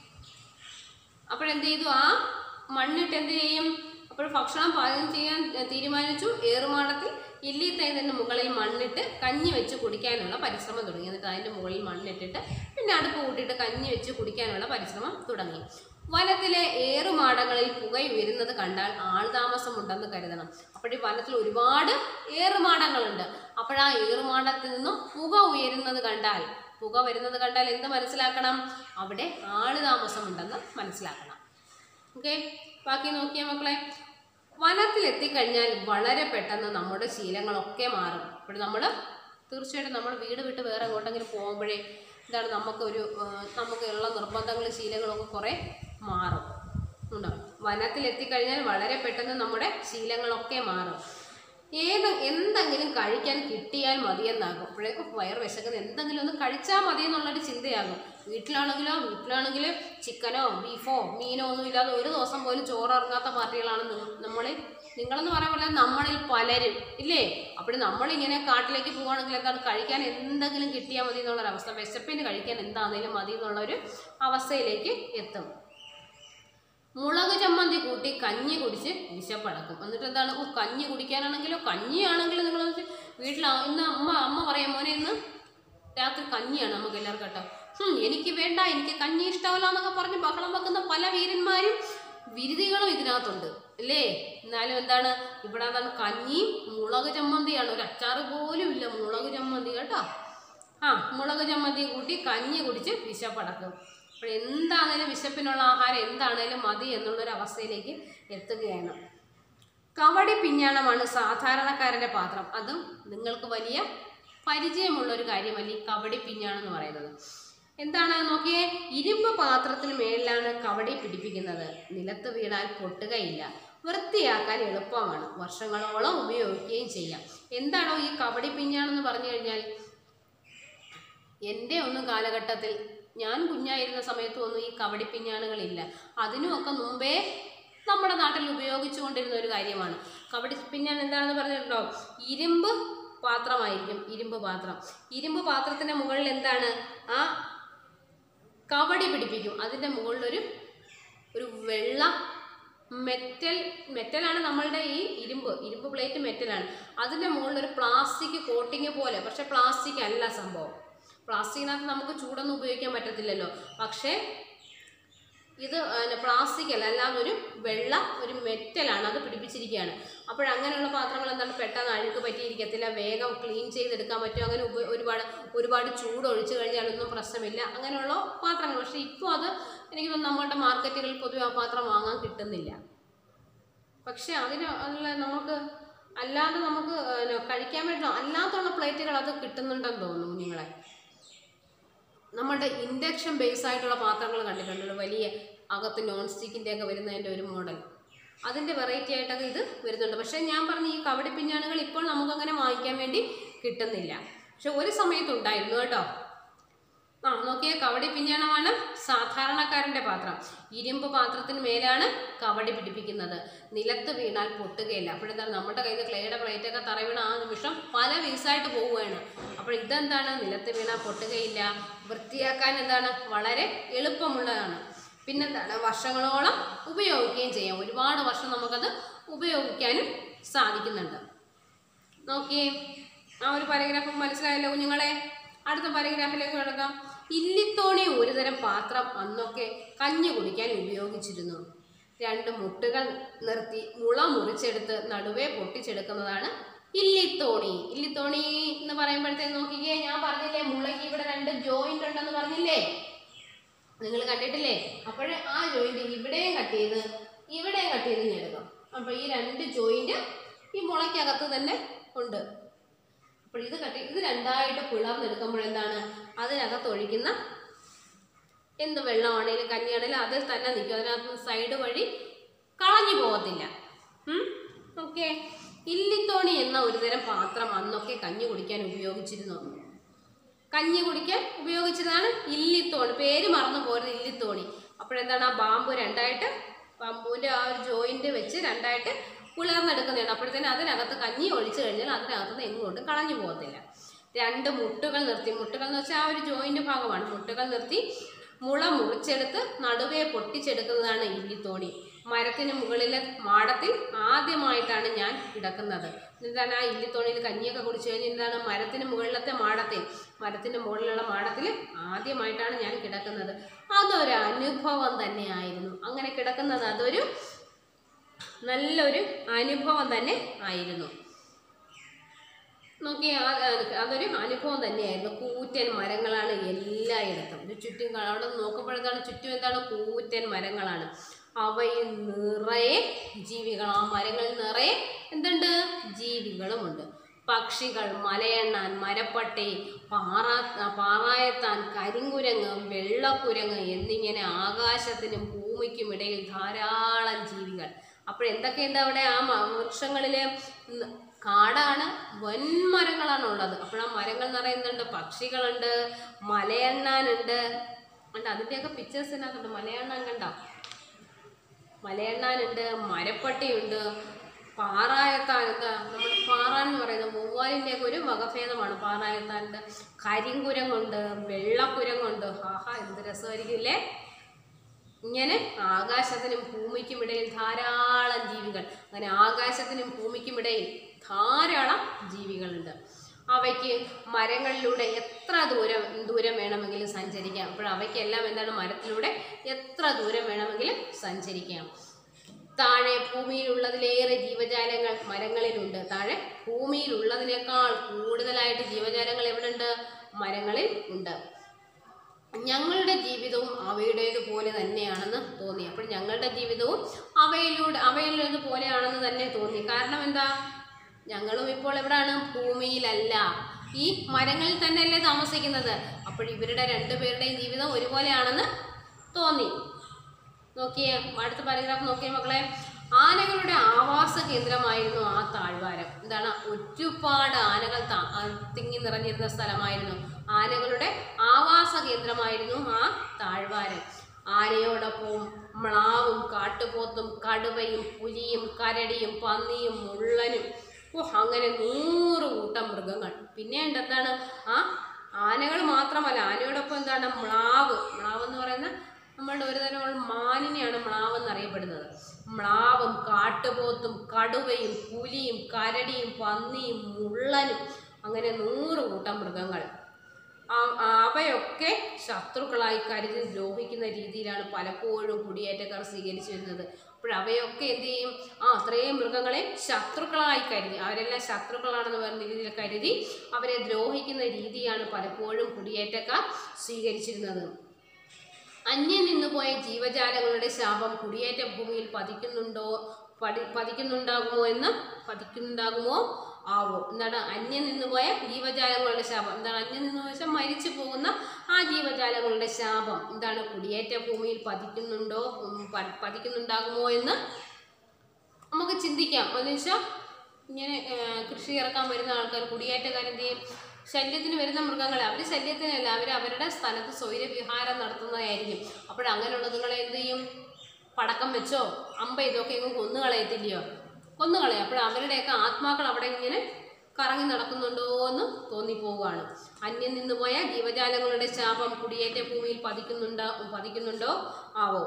അപ്പോഴെന്ത് ചെയ്തു ആ മണ്ണിട്ട് എന്ത് ചെയ്യും അപ്പോൾ ഭക്ഷണം പാചകം ചെയ്യാൻ ഏർ, തീരുമാനിച്ചു ഏറുമാടത്തിൽ ഇല്ലി തൈതന്റെ മുകളിൽ മണ്ണിട്ട് കഞ്ഞി വെച്ച് കുടിക്കാനുള്ള പരിശ്രമം തുടങ്ങി എന്നിട്ട് അതിൻ്റെ മുകളിൽ മണ്ണിട്ടിട്ട് പിന്നെ അടുപ്പ് കൂട്ടിയിട്ട് കഞ്ഞി വെച്ച് കുടിക്കാനുള്ള പരിശ്രമം തുടങ്ങി വനത്തിലെ ഏറുമാടങ്ങളിൽ പുക ഉയരുന്നത് കണ്ടാൽ ആൾതാമസമുണ്ടെന്ന് കരുതണം അപ്പോൾ ഈ വനത്തിൽ ഒരുപാട് ഏറുമാടങ്ങളുണ്ട് അപ്പോഴാ ഏറുമാടത്തിൽ നിന്നും പുക uയരുന്നത് കണ്ടാൽ പുക വരുന്നത് കണ്ടാൽ എന്ത് മനസ്സിലാക്കണം അവിടെ ആള് താമസമുണ്ടെന്ന് മനസ്സിലാക്കണം ഓക്കെ ബാക്കി നോക്കിയ മക്കളെ വനത്തിൽ എത്തിക്കഴിഞ്ഞാൽ വളരെ പെട്ടെന്ന് നമ്മുടെ ശീലങ്ങളൊക്കെ മാറും അപ്പോൾ നമ്മൾ തീർച്ചയായിട്ടും നമ്മൾ വീട് വിട്ട് വേറെ എങ്ങോട്ടെങ്കിലും പോകുമ്പോഴേ എന്താണ് നമുക്കൊരു ആ, നമുക്കുള്ള നിർബന്ധങ്ങളും ശീലങ്ങളൊക്കെ കുറേ മാറും ഉണ്ടോ വനത്തിൽ എത്തിക്കഴിഞ്ഞാൽ വളരെ പെട്ടെന്ന് നമ്മുടെ ശീലങ്ങളൊക്കെ മാറും ഏത് എന്തെങ്കിലും കഴിക്കാൻ കിട്ടിയാൽ മതിയെന്നാകും അപ്പോഴേ വയർ വിശക്കുന്ന എന്തെങ്കിലും ഒന്ന് കഴിച്ചാൽ മതി എന്നുള്ളൊരു ചിന്തയാകും വീട്ടിലാണെങ്കിലോ വീട്ടിലാണെങ്കിൽ ചിക്കനോ ബീഫോ മീനോ ഒന്നും ഇല്ലാതെ ഒരു ദിവസം പോലും ചോറ് ഇറങ്ങാത്ത പാർട്ടികളാണ് നി- നമ്മളിൽ നിങ്ങളെന്ന് പറയാൻ പോലെ നമ്മളിൽ പലരും ഇല്ലേ അപ്പോൾ നമ്മളിങ്ങനെ കാട്ടിലേക്ക് പോവുകയാണെങ്കിൽ എന്താണ് കഴിക്കാൻ എന്തെങ്കിലും കിട്ടിയാൽ മതി എന്നുള്ളൊരവസ്ഥ വിശപ്പിന് കഴിക്കാൻ എന്താണെങ്കിലും മതി എന്നുള്ളൊരു അവസ്ഥയിലേക്ക് എത്തും മുളക് ചമ്മന്തി കൂട്ടി കഞ്ഞി കുടിച്ച് വിശപ്പടക്കും എന്നിട്ട് എന്താണ് ഓ കഞ്ഞി കുടിക്കാനാണെങ്കിലോ കഞ്ഞിയാണെങ്കിലും നിങ്ങൾ വീട്ടിൽ ഇന്ന് അമ്മ അമ്മ പറയാം മോനെ ഇന്ന് രാത്രി കഞ്ഞിയാണ് നമുക്ക് എല്ലാവർക്കും കേട്ടോ ഹും, എനിക്ക് വേണ്ട എനിക്ക് കഞ്ഞി ഇഷ്ടമല്ല എന്നൊക്കെ പറഞ്ഞ് ബഹളം വെക്കുന്ന പല വീരന്മാരും വിരുതികളും ഇതിനകത്തുണ്ട് അല്ലേ എന്നാലും എന്താണ് ഇവിടെ എന്താണ് കഞ്ഞിയും മുളക് ചമ്മന്തിയാണ് ഒരു അച്ചാറ് പോലും ഇല്ല മുളക് ചമ്മന്തി കേട്ടോ ആ മുളക് ചമ്മന്തി കൂട്ടി കഞ്ഞി കുടിച്ച് വിശപ്പടക്കും അപ്പോൾ എന്താണേലും വിശപ്പിനുള്ള ആഹാരം എന്താണേലും മതി എന്നുള്ളൊരു അവസ്ഥയിലേക്ക് എത്തുകയാണ് കവടി പിഞ്ഞാണമാണ് സാധാരണക്കാരൻ്റെ പാത്രം അതും നിങ്ങൾക്ക് വലിയ പരിചയമുള്ള ഒരു കാര്യമല്ല ഈ കവടി പിഞ്ഞാണെന്ന് പറയുന്നത് എന്താണ് നോക്കിയേ ഇരുമ്പ് പാത്രത്തിന് മേളിലാണ് കവടി പിടിപ്പിക്കുന്നത് നിലത്ത് വീണാൽ പൊട്ടുകയില്ല വൃത്തിയാക്കാൻ എളുപ്പമാണ് വർഷങ്ങളോളം ഉപയോഗിക്കുകയും ചെയ്യാം എന്താണോ ഈ കവടി പിഞ്ഞാണെന്ന് പറഞ്ഞു കഴിഞ്ഞാൽ എൻ്റെ ഒന്നും കാലഘട്ടത്തിൽ ഞാൻ കുഞ്ഞായിരുന്ന സമയത്തൊന്നും ഈ കവടി പിഞ്ഞാണുകളില്ല അതിനുമൊക്കെ മുമ്പേ നമ്മുടെ നാട്ടിൽ ഉപയോഗിച്ചുകൊണ്ടിരുന്ന ഒരു കാര്യമാണ് കവടി പിഞ്ഞാൻ എന്താണെന്ന് പറഞ്ഞിട്ടുണ്ടോ ഇരുമ്പ് പാത്രമായിരിക്കും ഇരുമ്പ് പാത്രം ഇരുമ്പ് പാത്രത്തിന്റെ മുകളിൽ എന്താണ് ആ കവടി പിടിപ്പിക്കും അതിൻ്റെ മുകളിലൊരു ഒരു വെള്ള മെറ്റൽ മെറ്റലാണ് നമ്മളുടെ ഈ ഇരുമ്പ് ഇരുമ്പ് പ്ലേറ്റ് മെറ്റലാണ് അതിൻ്റെ മുകളിൽ ഒരു പ്ലാസ്റ്റിക് കോട്ടിങ് പോലെ പക്ഷെ പ്ലാസ്റ്റിക് അല്ല സംഭവം പ്ലാസ്റ്റിക്കിനകത്ത് നമുക്ക് ചൂടൊന്നും ഉപയോഗിക്കാൻ പറ്റത്തില്ലല്ലോ പക്ഷേ ഇത് പ്ലാസ്റ്റിക് അല്ല അല്ലാതെ ഒരു വെള്ള ഒരു മെറ്റലാണ് അത് പിടിപ്പിച്ചിരിക്കുകയാണ് അപ്പോൾ അങ്ങനെയുള്ള പാത്രങ്ങൾ എന്താണ് പെട്ടെന്ന് അഴുക്ക് പറ്റിയിരിക്കത്തില്ല വേഗം ക്ലീൻ ചെയ്തെടുക്കാൻ പറ്റും അങ്ങനെ ഉപ ഒരുപാട് ഒരുപാട് ചൂട് ഒഴിച്ചു കഴിഞ്ഞാലൊന്നും പ്രശ്നമില്ല അങ്ങനെയുള്ള പാത്രങ്ങൾ പക്ഷേ ഇപ്പോൾ അത് എനിക്ക് തോന്നുന്നു നമ്മുടെ മാർക്കറ്റുകളിൽ പൊതുവെ ആ പാത്രം വാങ്ങാൻ കിട്ടുന്നില്ല പക്ഷെ അതിന് അതിൽ നമുക്ക് അല്ലാതെ നമുക്ക് ഏഹ്, കഴിക്കാൻ വേണ്ടി അല്ലാത്തുള്ള പ്ലേറ്റുകൾ അത് കിട്ടുന്നുണ്ടെന്ന് തോന്നുന്നു കുഞ്ഞുങ്ങളെ നമ്മുടെ ഇൻഡക്ഷൻ ബേസ് ആയിട്ടുള്ള പാത്രങ്ങൾ കണ്ടിട്ടുണ്ടല്ലോ വലിയ അകത്ത് നോൺ സ്റ്റിക്കിൻ്റെ ഒക്കെ വരുന്നതിൻ്റെ ഒരു മോഡൽ അതിൻ്റെ വെറൈറ്റി ആയിട്ടൊക്കെ ഇത് വരുന്നുണ്ട് പക്ഷേ ഞാൻ പറഞ്ഞ ഈ കവടി പിഞ്ഞാണുകൾ ഇപ്പോൾ നമുക്കങ്ങനെ വാങ്ങിക്കാൻ വേണ്ടി കിട്ടുന്നില്ല പക്ഷെ ഒരു സമയത്തുണ്ടായിരുന്നു കേട്ടോ ആ നോക്കിയേ കവടി പിഞ്ഞാണമാണ് സാധാരണക്കാരൻ്റെ പാത്രം ഇരുമ്പ് പാത്രത്തിന് മേലാണ് കവടി പിടിപ്പിക്കുന്നത് നിലത്ത് വീണാൽ പൊട്ടുകയില്ല അപ്പോഴെന്താണ് നമ്മുടെ കയ്യിൽ നിന്ന് ക്ലേയുടെ പ്ലേറ്റൊക്കെ തറ വീണ ആ നിമിഷം പല പീസായിട്ട് പോവുകയാണ് അപ്പോൾ ഇതെന്താണ് നിലത്ത് വീണാൽ പൊട്ടുകയില്ല വൃത്തിയാക്കാൻ എന്താണ് വളരെ എളുപ്പമുള്ളതാണ് പിന്നെന്താണ് വർഷങ്ങളോളം ഉപയോഗിക്കുകയും ചെയ്യാം ഒരുപാട് വർഷം നമുക്കത് ഉപയോഗിക്കാനും സാധിക്കുന്നുണ്ട് നോക്കിയേ ആ ഒരു പാരഗ്രാഫ് മനസ്സിലായല്ലോ കുഞ്ഞുങ്ങളെ അടുത്ത പാരഗ്രാഫിലേക്ക് കിടക്കാം ഇല്ലിത്തോണി ഒരുതരം പാത്രം അന്നൊക്കെ കഞ്ഞി കുടിക്കാൻ ഉപയോഗിച്ചിരുന്നു രണ്ട് മുട്ടുകൾ നിർത്തി മുള മുറിച്ചെടുത്ത് നടുവേ പൊട്ടിച്ചെടുക്കുന്നതാണ് ഇല്ലിത്തോണി ഇല്ലിത്തോണി എന്ന് പറയുമ്പോഴത്തേക്ക് നോക്കിക്കേ ഞാൻ പറഞ്ഞില്ലേ മുളയ്ക്ക് ഇവിടെ രണ്ട് ജോയിന്റ് ഉണ്ടെന്ന് പറഞ്ഞില്ലേ നിങ്ങൾ കണ്ടിട്ടില്ലേ അപ്പോഴേ ആ ജോയിന്റ് ഇവിടെയും കട്ട് ചെയ്ത് ഇവിടെയും കട്ട് ചെയ്ത് ഞാൻ എടുക്കാം അപ്പോൾ ഈ രണ്ട് ജോയിന്റ് ഈ മുളയ്ക്കകത്ത് തന്നെ ഉണ്ട് അപ്പോൾ ഇത് കട്ടി ഇത് രണ്ടായിട്ട് പിളർന്നെടുക്കുമ്പോൾ എന്താണ് അതിനകത്ത് ഒഴിക്കുന്ന എന്ത് വെള്ളമാണേലും കഞ്ഞിയാണേലും അതിൽ തന്നെ നിൽക്കും അതിനകത്ത് സൈഡ് വഴി കളഞ്ഞു പോകത്തില്ല ഓക്കെ ഇല്ലിത്തോണി എന്ന ഒരുതരം പാത്രം അന്നൊക്കെ കഞ്ഞി കുടിക്കാൻ ഉപയോഗിച്ചിരുന്നു കഞ്ഞി കുടിക്കാൻ ഉപയോഗിച്ചതാണ് ഇല്ലിത്തോണി പേര് മറന്നു പോരുത് ഇല്ലിത്തോണി അപ്പോഴെന്താണ് ആ ബാമ്പു രണ്ടായിട്ട് ബാമ്പുവിൻ്റെ ആ ഒരു ജോയിന്റ് വെച്ച് രണ്ടായിട്ട് പുലർന്നെടുക്കുന്നതാണ് അപ്പോഴത്തേനും അതിനകത്ത് കഞ്ഞി ഒഴിച്ചു കഴിഞ്ഞാൽ അതിനകത്തുനിന്ന് എങ്ങോട്ടും കളഞ്ഞു പോകത്തില്ല രണ്ട് മുട്ടുകൾ നിർത്തി മുട്ടുകൾ എന്ന് വെച്ചാൽ ആ ഒരു ജോയിന്റ് ഭാഗമാണ് മുട്ടുകൾ നിർത്തി മുള മുറിച്ചെടുത്ത് നടുവേ പൊട്ടിച്ചെടുക്കുന്നതാണ് ഇല്ലിത്തോണി മരത്തിന് മുകളിലെ മാടത്തിൽ ആദ്യമായിട്ടാണ് ഞാൻ കിടക്കുന്നത് എന്താണ് ആ ഇല്ലിത്തോണിയിൽ കഞ്ഞിയൊക്കെ കുടിച്ചു കഴിഞ്ഞാൽ എന്താണ് മരത്തിന് മുകളിലത്തെ മാടത്തിൽ മരത്തിന്റെ മുകളിലുള്ള മാടത്തിൽ ആദ്യമായിട്ടാണ് ഞാൻ കിടക്കുന്നത് അതൊരു അനുഭവം തന്നെയായിരുന്നു അങ്ങനെ കിടക്കുന്നത് അതൊരു നല്ലൊരു അനുഭവം തന്നെ ആയിരുന്നു നോക്കി ആ- ആ- അതൊരു അനുഭവം തന്നെയായിരുന്നു കൂറ്റൻ മരങ്ങളാണ് എല്ലായിടത്തും ഇത് ചുറ്റും കാ- അവിടെ നോക്കുമ്പോഴത്താണ് ചുറ്റും എന്താണ് കൂറ്റൻ മരങ്ങളാണ് അവയിൽ നിറയെ ജീവികൾ ആ മരങ്ങളിൽ നിറയെ എന്തുണ്ട് ജീവികളുമുണ്ട് പക്ഷികൾ മലയെണ്ണാൻ മരപ്പട്ടി പാറ പാറായത്താൻ കരിങ്കുരങ്ങ് വെള്ളക്കുരങ്ങ് എന്നിങ്ങനെ ആകാശത്തിനും ഭൂമിക്കും ഇടയിൽ ധാരാളം ജീവികൾ അപ്പോൾ എന്തൊക്കെയുണ്ട് അവിടെ ആ മ- വൃക്ഷങ്ങളിലെ ന- കാടാണ് വൻമരങ്ങളാണ് ഉള്ളത് അപ്പോൾ ആ മരങ്ങൾ നിറയുന്നുണ്ട് പക്ഷികളുണ്ട് മലയെണ്ണാനുണ്ട് ഉണ്ട് അതിൻ്റെയൊക്കെ പിക്ചേഴ്സ് ഇതിനകത്തുണ്ട് മലയെണ്ണാൻ കണ്ടോ മലയെണ്ണാനുണ്ട് മരപ്പട്ടിയുണ്ട് പാറായത്താൻ എന്താ നമ്മൾ പാറാൻ എന്ന് പറയുന്നത് മൂവാലിൻ്റെയൊക്കെ ഒരു വകഭേദമാണ് പാറായത്താനുണ്ട് കരിങ്കുരങ്ങുണ്ട് വെള്ളക്കുരങ്ങുണ്ട് ഹാഹാ എന്ത് രസമായിരിക്കില്ലേ ഇങ്ങനെ ആകാശത്തിനും ഭൂമിക്കും ഇടയിൽ ധാരാളം ജീവികൾ അങ്ങനെ ആകാശത്തിനും ഭൂമിക്കും ഇടയിൽ ധാരാളം ജീവികളുണ്ട് അവയ്ക്ക് മരങ്ങളിലൂടെ എത്ര ദൂരം ദൂരം വേണമെങ്കിലും സഞ്ചരിക്കാം അപ്പോൾ അവയ്ക്കെല്ലാം എന്താണ് മരത്തിലൂടെ എത്ര ദൂരം വേണമെങ്കിലും സഞ്ചരിക്കാം താഴെ ഭൂമിയിലുള്ളതിലേറെ ജീവജാലങ്ങൾ മരങ്ങളിലുണ്ട് താഴെ ഭൂമിയിലുള്ളതിനേക്കാൾ കൂടുതലായിട്ട് ജീവജാലങ്ങൾ എവിടെയുണ്ട് മരങ്ങളിൽ ഉണ്ട് ഞങ്ങളുടെ ജീവിതവും അവയുടേതുപോലെ തന്നെയാണെന്ന് തോന്നി അപ്പോൾ ഞങ്ങളുടെ ജീവിതവും അവയിലൂടെ അവയിലേതുപോലെയാണെന്ന് തന്നെ തോന്നി കാരണം എന്താ ഞങ്ങളും ഇപ്പോൾ എവിടാണ് ഭൂമിയിലല്ല ഈ മരങ്ങളിൽ തന്നെയല്ലേ താമസിക്കുന്നത് അപ്പോൾ ഇവരുടെ രണ്ടുപേരുടെയും ജീവിതം ഒരുപോലെയാണെന്ന് തോന്നി നോക്കിയേ അടുത്ത പാരഗ്രാഫ് നോക്കിയേ മക്കളെ ആനകളുടെ ആവാസ കേന്ദ്രമായിരുന്നു ആ താഴ്വാരം എന്താണ് ഒരുപാട് ആനകൾ താ- ആ തിങ്ങി നിറഞ്ഞിരുന്ന സ്ഥലമായിരുന്നു ആനകളുടെ ആവാസ കേന്ദ്രമായിരുന്നു ആ താഴ്വാരം ആനയോടൊപ്പം മ്ലാവും കാട്ടുപോത്തും കടുവയും പുലിയും കരടിയും പന്നിയും മുള്ളനും ഓ അങ്ങനെ നൂറ് കൂട്ടം മൃഗങ്ങൾ പിന്നെ ഉണ്ട് എന്താണ് ആ ആനകൾ മാത്രമല്ല ആനയോടൊപ്പം എന്താണ് മ്ലാവ് മ്ലാവ് എന്ന് പറയുന്ന നമ്മളുടെ ഒരു തരം മാനിനെയാണ് മ്ലാവ് എന്നറിയപ്പെടുന്നത് മ്ലാവും കാട്ടുപോത്തും കടുവയും പുലിയും കരടിയും പന്നിയും മുള്ളനും അങ്ങനെ നൂറ് കൂട്ടം മൃഗങ്ങൾ ആ- അവയൊക്കെ ശത്രുക്കളായി കരുതി ദ്രോഹിക്കുന്ന രീതിയിലാണ് പലപ്പോഴും കുടിയേറ്റക്കാർ സ്വീകരിച്ചു വരുന്നത് അപ്പോൾ അവയൊക്കെ എന്ത് ചെയ്യും ആ അത്രയും മൃഗങ്ങളെ ശത്രുക്കളായി കരുതി അവരെല്ലാം ശത്രുക്കളാണെന്ന് പറയുന്ന രീതിയിൽ കരുതി അവരെ ദ്രോഹിക്കുന്ന രീതിയാണ് പലപ്പോഴും കുടിയേറ്റക്കാർ സ്വീകരിച്ചിരുന്നത് അന്യം നിന്നുപോയ ജീവജാലങ്ങളുടെ ശാപം കുടിയേറ്റ ഭൂമിയിൽ പതിക്കുന്നുണ്ടോ പതി പതിക്കുന്നുണ്ടാകുമോ എന്ന് പതിക്കുന്നുണ്ടാകുമോ ആവോ എന്താണ് അന്യം നിന്നുപോയ ജീവജാലങ്ങളുടെ ശാപം എന്താണ് അന്യം നിന്ന് വെച്ചാൽ മരിച്ചു പോകുന്ന ആ ജീവജാലങ്ങളുടെ ശാപം എന്താണ് കുടിയേറ്റ ഭൂമിയിൽ പതിക്കുന്നുണ്ടോ ഉം, പ- പതിക്കുന്നുണ്ടാകുമോ എന്ന് നമുക്ക് ചിന്തിക്കാം എന്ന് വെച്ചാൽ ഇങ്ങനെ ആ, കൃഷി ഇറക്കാൻ വരുന്ന ആൾക്കാർ കുടിയേറ്റക്കാരെന്ത് ചെയ്യും ശല്യത്തിന് വരുന്ന മൃഗങ്ങളെ അവർ ശല്യത്തിനല്ല അവർ അവരുടെ സ്ഥലത്ത് സ്വൈരവിഹാരം നടത്തുന്നതായിരിക്കും അപ്പോൾ അങ്ങനെയുള്ളതുങ്ങളെ എന്ത് ചെയ്യും പടക്കം വെച്ചോ അമ്പ ഇതൊക്കെ എങ്ങും കൊന്നു കളയത്തില്ലയോ കൊന്നു കളയും അപ്പോൾ അവരുടെയൊക്കെ ആത്മാക്കൾ അവിടെ ഇങ്ങനെ കറങ്ങി നടക്കുന്നുണ്ടോ എന്ന് തോന്നിപ്പോവുകയാണ് അന്യം നിന്നുപോയ ജീവജാലങ്ങളുടെ ശാപം കുടിയേറ്റ ഭൂമിയിൽ പതിക്കുന്നുണ്ടോ പതിക്കുന്നുണ്ടോ ആവോ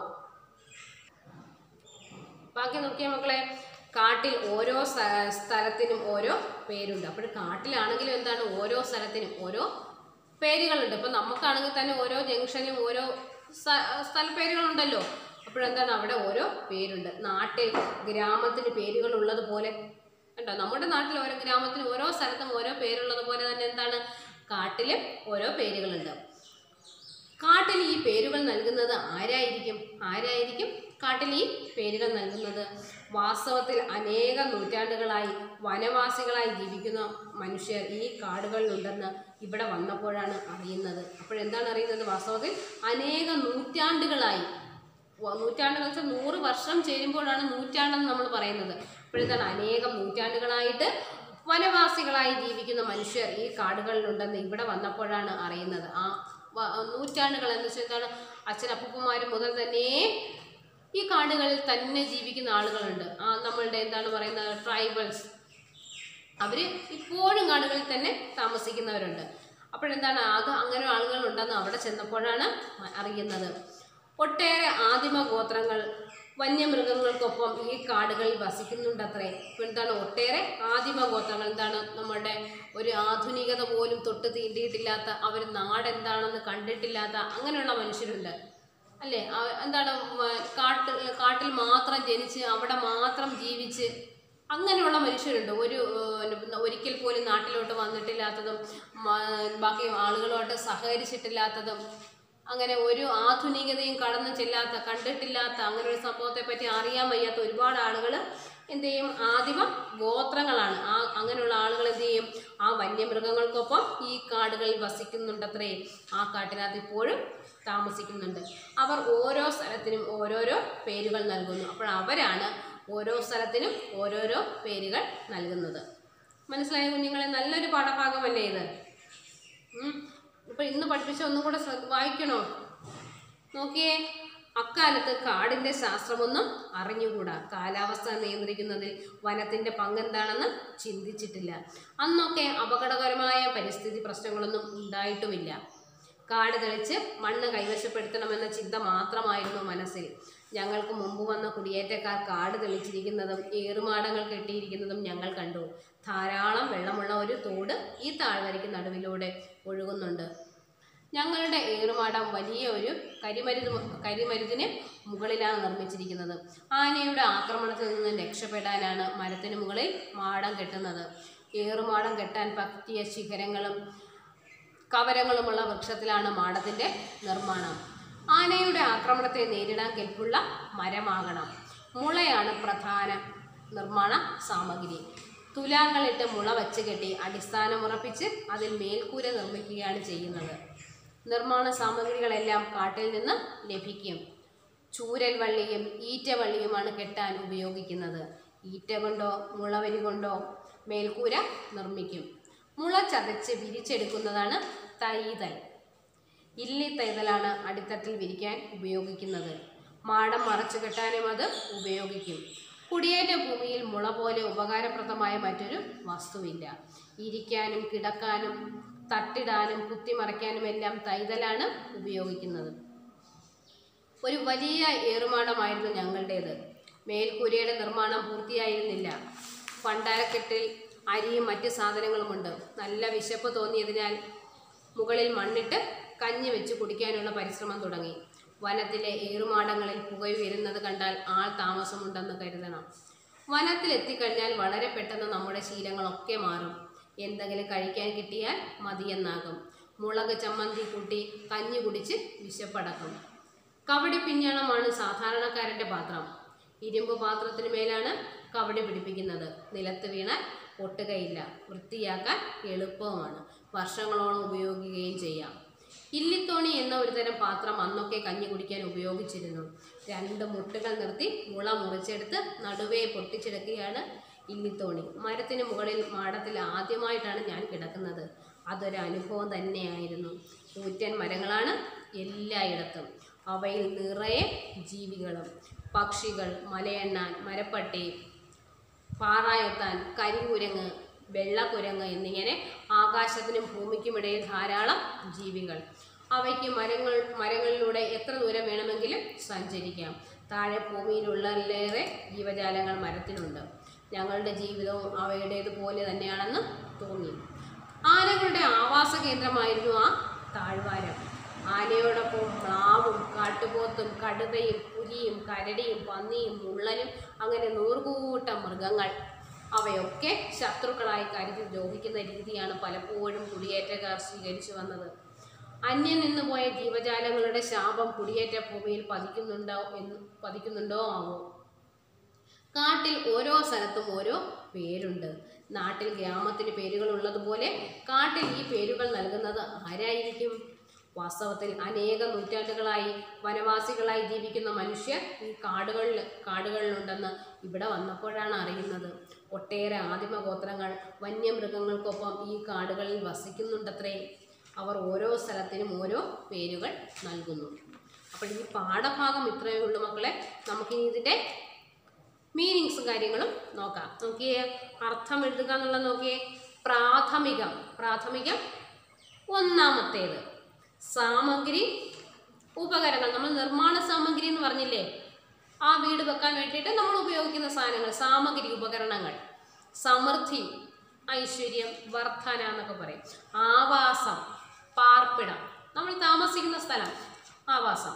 ബാക്കി നോക്കിയാൽ മക്കളെ കാട്ടിൽ ഓരോ സ്ഥ- സ്ഥലത്തിനും ഓരോ പേരുണ്ട് അപ്പോൾ കാട്ടിലാണെങ്കിലും എന്താണ് ഓരോ സ്ഥലത്തിനും ഓരോ പേരുകളുണ്ട് ഇപ്പം നമുക്കാണെങ്കിൽ തന്നെ ഓരോ ജംഗ്ഷനും ഓരോ സ്ഥ- സ്ഥലപ്പേരുകളുണ്ടല്ലോ അപ്പോഴെന്താണ് അവിടെ ഓരോ പേരുണ്ട് നാട്ടിൽ ഗ്രാമത്തിന് പേരുകൾ ഉള്ളതുപോലെ കണ്ടോ നമ്മുടെ നാട്ടിൽ ഓരോ ഗ്രാമത്തിന് ഓരോ സ്ഥലത്തും ഓരോ പേരുള്ളത് പോലെ തന്നെ എന്താണ് കാട്ടിലും ഓരോ പേരുകളുണ്ട് കാട്ടിൽ ഈ പേരുകൾ നൽകുന്നത് ആരായിരിക്കും ആരായിരിക്കും കാട്ടിൽ ഈ പേരുകൾ നൽകുന്നത് വാസ്തവത്തിൽ അനേക നൂറ്റാണ്ടുകളായി വനവാസികളായി ജീവിക്കുന്ന മനുഷ്യർ ഈ കാടുകളിലുണ്ടെന്ന് ഇവിടെ വന്നപ്പോഴാണ് അറിയുന്നത് അപ്പോഴെന്താണ് അറിയുന്നത് വാസ്തവത്തിൽ അനേക നൂറ്റാണ്ടുകളായി വ- നൂറ്റാണ്ടുകൾ വെച്ചാൽ നൂറ് വർഷം ചേരുമ്പോഴാണ് നൂറ്റാണ്ടെന്ന് നമ്മൾ പറയുന്നത് അപ്പോഴെന്താണ് അനേകം നൂറ്റാണ്ടുകളായിട്ട് വനവാസികളായി ജീവിക്കുന്ന മനുഷ്യർ ഈ കാടുകളിലുണ്ടെന്ന് ഇവിടെ വന്നപ്പോഴാണ് അറിയുന്നത് ആ വ- നൂറ്റാണ്ടുകൾ എന്ന് വെച്ചാൽ എന്താണ് അച്ഛനപ്പൂപ്പന്മാർ മുതൽ തന്നെ ഈ കാടുകളിൽ തന്നെ ജീവിക്കുന്ന ആളുകളുണ്ട് ആ നമ്മളുടെ എന്താണ് പറയുന്നത് ട്രൈബൽസ് അവർ ഇപ്പോഴും കാടുകളിൽ തന്നെ താമസിക്കുന്നവരുണ്ട് അപ്പോഴെന്താണ് അത് അങ്ങനെ ആളുകളുണ്ടെന്ന് അവിടെ ചെന്നപ്പോഴാണ് മ- അറിയുന്നത് ഒട്ടേറെ ആദിമ ഗോത്രങ്ങൾ വന്യമൃഗങ്ങൾക്കൊപ്പം ഈ കാടുകളിൽ വസിക്കുന്നുണ്ടത്രേ ഇപ്പൊ എന്താണ് ഒട്ടേറെ ആദിമ ഗോത്രങ്ങൾ എന്താണ് നമ്മുടെ ഒരു ആധുനികത പോലും തൊട്ട് തീണ്ടിയിട്ടില്ലാത്ത അവർ നാടെന്താണെന്ന് കണ്ടിട്ടില്ലാത്ത അങ്ങനെയുള്ള മനുഷ്യരുണ്ട് അല്ലേ ആ- എന്താണ് മ- കാട്ട് കാട്ടിൽ മാത്രം ജനിച്ച് അവിടെ മാത്രം ജീവിച്ച് അങ്ങനെയുള്ള മനുഷ്യരുണ്ട് ഒരു ഏഹ്, ഒരിക്കൽ പോലും നാട്ടിലോട്ട് വന്നിട്ടില്ലാത്തതും മ- ബാക്കി ആളുകളോട്ട് സഹകരിച്ചിട്ടില്ലാത്തതും അങ്ങനെ ഒരു ആധുനികതയും കടന്നു ചെല്ലാത്ത കണ്ടിട്ടില്ലാത്ത അങ്ങനെ ഒരു സംഭവത്തെ പറ്റി അറിയാൻ വയ്യാത്ത ഒരുപാട് ആളുകൾ എന്ത് ചെയ്യും ആദിമ ഗോത്രങ്ങളാണ് ആ അങ്ങനെയുള്ള ആളുകൾ എന്ത് ചെയ്യും ആ വന്യമൃഗങ്ങൾക്കൊപ്പം ഈ കാടുകളിൽ വസിക്കുന്നുണ്ടത്രേ ആ കാട്ടിനകത്ത് ഇപ്പോഴും താമസിക്കുന്നുണ്ട് അവർ ഓരോ സ്ഥലത്തിനും ഓരോരോ പേരുകൾ നൽകുന്നു അപ്പോൾ അവരാണ് ഓരോ സ്ഥലത്തിനും ഓരോരോ പേരുകൾ നൽകുന്നത് മനസ്സിലായ കുഞ്ഞുങ്ങളെ നല്ലൊരു പാഠഭാഗമല്ലേ ഇത് ഉം. ഇപ്പൊ ഇന്ന് പഠിപ്പിച്ച ഒന്നും കൂടെ ശ്രദ്ധ വായിക്കണോ നോക്കിയേ അക്കാലത്ത് കാടിന്റെ ശാസ്ത്രമൊന്നും അറിഞ്ഞുകൂടാ കാലാവസ്ഥ നിയന്ത്രിക്കുന്നതിൽ വനത്തിന്റെ പങ്കെന്താണെന്ന് ചിന്തിച്ചിട്ടില്ല അന്നൊക്കെ അപകടകരമായ പരിസ്ഥിതി പ്രശ്നങ്ങളൊന്നും ഉണ്ടായിട്ടുമില്ല കാട് തെളിച്ച് മണ്ണ് കൈവശപ്പെടുത്തണമെന്ന ചിന്ത മാത്രമായിരുന്നു മനസ്സിൽ ഞങ്ങൾക്ക് മുമ്പ് വന്ന കുടിയേറ്റക്കാർ കാട് തെളിച്ചിരിക്കുന്നതും ഏറുമാടങ്ങൾ കെട്ടിയിരിക്കുന്നതും ഞങ്ങൾ കണ്ടു ധാരാളം വെള്ളമുള്ള ഒരു തോട് ഈ താഴ്വരയ്ക്ക് നടുവിലൂടെ ഒഴുകുന്നുണ്ട് ഞങ്ങളുടെ ഏറുമാടം വലിയ ഒരു കരിമരുന്ന് കരിമരുതിന് മുകളിലാണ് നിർമ്മിച്ചിരിക്കുന്നത് ആനയുടെ ആക്രമണത്തിൽ നിന്ന് രക്ഷപ്പെടാനാണ് മരത്തിന് മുകളിൽ മാടം കെട്ടുന്നത് ഏറുമാടം കെട്ടാൻ പറ്റിയ ശിഖരങ്ങളും കവരങ്ങളുമുള്ള വൃക്ഷത്തിലാണ് മാടത്തിൻ്റെ നിർമ്മാണം ആനയുടെ ആക്രമണത്തെ നേരിടാൻ കെൽപ്പുള്ള മരമാകണം മുളയാണ് പ്രധാന നിർമ്മാണ സാമഗ്രി തുലാങ്ങളിട്ട് മുള വച്ച് കെട്ടി അടിസ്ഥാനമുറപ്പിച്ച് അതിൽ മേൽക്കൂര നിർമ്മിക്കുകയാണ് ചെയ്യുന്നത് നിർമ്മാണ സാമഗ്രികളെല്ലാം കാട്ടിൽ നിന്ന് ലഭിക്കും ചൂരൽ വള്ളിയും ഈറ്റ വള്ളിയുമാണ് കെട്ടാൻ ഉപയോഗിക്കുന്നത് ഈറ്റ കൊണ്ടോ മുളവരി കൊണ്ടോ മേൽക്കൂര നിർമ്മിക്കും മുള ചതച്ച് വിരിച്ചെടുക്കുന്നതാണ് തൈതൽ ഇല്ലി തൈതലാണ് അടിത്തട്ടിൽ വിരിക്കാൻ ഉപയോഗിക്കുന്നത് മാടം മറച്ചു കെട്ടാനും അത് ഉപയോഗിക്കും കുടിയേറ്റ ഭൂമിയിൽ മുള പോലെ ഉപകാരപ്രദമായ മറ്റൊരു വസ്തുവില്ല ഇരിക്കാനും കിടക്കാനും തട്ടിടാനും കുത്തിമറയ്ക്കാനും എല്ലാം തൈതലാണ് ഉപയോഗിക്കുന്നത് ഒരു വലിയ ഏറുമാടമായിരുന്നു ഞങ്ങളുടേത് മേൽക്കൂരയുടെ നിർമ്മാണം പൂർത്തിയായിരുന്നില്ല പണ്ടാരക്കെട്ടിൽ അരിയും മറ്റ് സാധനങ്ങളുമുണ്ട് നല്ല വിശപ്പ് തോന്നിയതിനാൽ മുകളിൽ മണ്ണിട്ട് കഞ്ഞി വെച്ച് കുടിക്കാനുള്ള പരിശ്രമം തുടങ്ങി വനത്തിലെ ഏറുമാടങ്ങളിൽ പുകയുയരുന്നത് കണ്ടാൽ ആൾ താമസമുണ്ടെന്ന് കരുതണം വനത്തിൽ എത്തിക്കഴിഞ്ഞാൽ വളരെ പെട്ടെന്ന് നമ്മുടെ ശീലങ്ങളൊക്കെ മാറും എന്തെങ്കിലും കഴിക്കാൻ കിട്ടിയാൽ മതിയെന്നാകും മുളക് ചമ്മന്തി കൂട്ടി കഞ്ഞി കുടിച്ച് വിശപ്പടക്കും കവടി പിഞ്ഞാണമാണ് സാധാരണക്കാരൻ്റെ പാത്രം ഇരുമ്പ് പാത്രത്തിന് മേലാണ് കവടി പിടിപ്പിക്കുന്നത് നിലത്ത് വീണാൽ പൊട്ടുകയില്ല വൃത്തിയാക്കാൻ എളുപ്പവുമാണ് വർഷങ്ങളോളം ഉപയോഗിക്കുകയും ചെയ്യാം ഇല്ലിത്തോണി എന്ന ഒരു തരം പാത്രം അന്നൊക്കെ കഞ്ഞി കുടിക്കാൻ ഉപയോഗിച്ചിരുന്നു രണ്ട് മുട്ടുകൾ നിർത്തി മുള മുറിച്ചെടുത്ത് നടുവേ പൊട്ടിച്ചെടുക്കുകയാണ് ഇല്ലിത്തോണി മരത്തിന് മുകളിൽ മാടത്തിൽ ആദ്യമായിട്ടാണ് ഞാൻ കിടക്കുന്നത് അതൊരു അനുഭവം തന്നെയായിരുന്നു ഊറ്റൻ മരങ്ങളാണ് എല്ലായിടത്തും അവയിൽ നിറയെ ജീവികളും പക്ഷികൾ മലയെണ്ണാൻ മരപ്പട്ടി പാറായെത്താൻ കരികുരങ്ങ് വെള്ളക്കുരങ്ങ് എന്നിങ്ങനെ ആകാശത്തിനും ഭൂമിക്കുമിടയിൽ ധാരാളം ജീവികൾ അവയ്ക്ക് മരങ്ങൾ മരങ്ങളിലൂടെ എത്ര ദൂരം വേണമെങ്കിലും സഞ്ചരിക്കാം താഴെ ഭൂമിയിലുള്ളതിലേറെ ജീവജാലങ്ങൾ മരത്തിനുണ്ട് ഞങ്ങളുടെ ജീവിതവും അവയുടേതുപോലെ തന്നെയാണെന്ന് തോന്നി ആനകളുടെ ആവാസ കേന്ദ്രമായിരുന്നു ആ താഴ്വാരം ആനയോടൊപ്പം മ്ലാവും കാട്ടുപോത്തും കടുതയും പുലിയും കരടിയും പന്നിയും മുള്ളനും അങ്ങനെ നൂറുകൂട്ടം മൃഗങ്ങൾ അവയൊക്കെ ശത്രുക്കളായി കരുതി ദ്രോഹിക്കുന്ന രീതിയാണ് പലപ്പോഴും കുടിയേറ്റക്കാർ സ്വീകരിച്ചു വന്നത് അന്യം നിന്ന് പോയ ജീവജാലങ്ങളുടെ ശാപം കുടിയേറ്റ ഭൂമിയിൽ പതിക്കുന്നുണ്ടോ എന്ന് പതിക്കുന്നുണ്ടോ ആവോ കാട്ടിൽ ഓരോ സ്ഥലത്തും ഓരോ പേരുണ്ട് നാട്ടിൽ ഗ്രാമത്തിന് പേരുകൾ ഉള്ളതുപോലെ കാട്ടിൽ ഈ പേരുകൾ നൽകുന്നത് ആരായിരിക്കും വാസ്തവത്തിൽ അനേക നൂറ്റാണ്ടുകളായി വനവാസികളായി ജീവിക്കുന്ന മനുഷ്യർ ഈ കാടുകളിൽ കാടുകളിലുണ്ടെന്ന് ഇവിടെ വന്നപ്പോഴാണ് അറിയുന്നത് ഒട്ടേറെ ആദിമഗോത്രങ്ങൾ വന്യമൃഗങ്ങൾക്കൊപ്പം ഈ കാടുകളിൽ വസിക്കുന്നുണ്ടത്രേ അവർ ഓരോ സ്ഥലത്തിനും ഓരോ പേരുകൾ നൽകുന്നു അപ്പോൾ ഈ പാഠഭാഗം ഇത്രയേ ഉള്ളൂ മക്കളെ നമുക്കിനി ഇതിൻ്റെ മീനിങ്സും കാര്യങ്ങളും നോക്കാം നോക്കിയേ അർത്ഥം എഴുതുക എന്നുള്ളത് നോക്കിയേ പ്രാഥമികം പ്രാഥമികം ഒന്നാമത്തേത് സാമഗ്രി ഉപകരണങ്ങൾ നമ്മൾ നിർമ്മാണ സാമഗ്രി എന്ന് പറഞ്ഞില്ലേ ആ വീട് വെക്കാൻ വേണ്ടിയിട്ട് നമ്മൾ ഉപയോഗിക്കുന്ന സാധനങ്ങൾ സാമഗ്രി ഉപകരണങ്ങൾ സമൃദ്ധി ഐശ്വര്യം വർധന എന്നൊക്കെ പറയും ആവാസം പാർപ്പിടം നമ്മൾ താമസിക്കുന്ന സ്ഥലം ആവാസം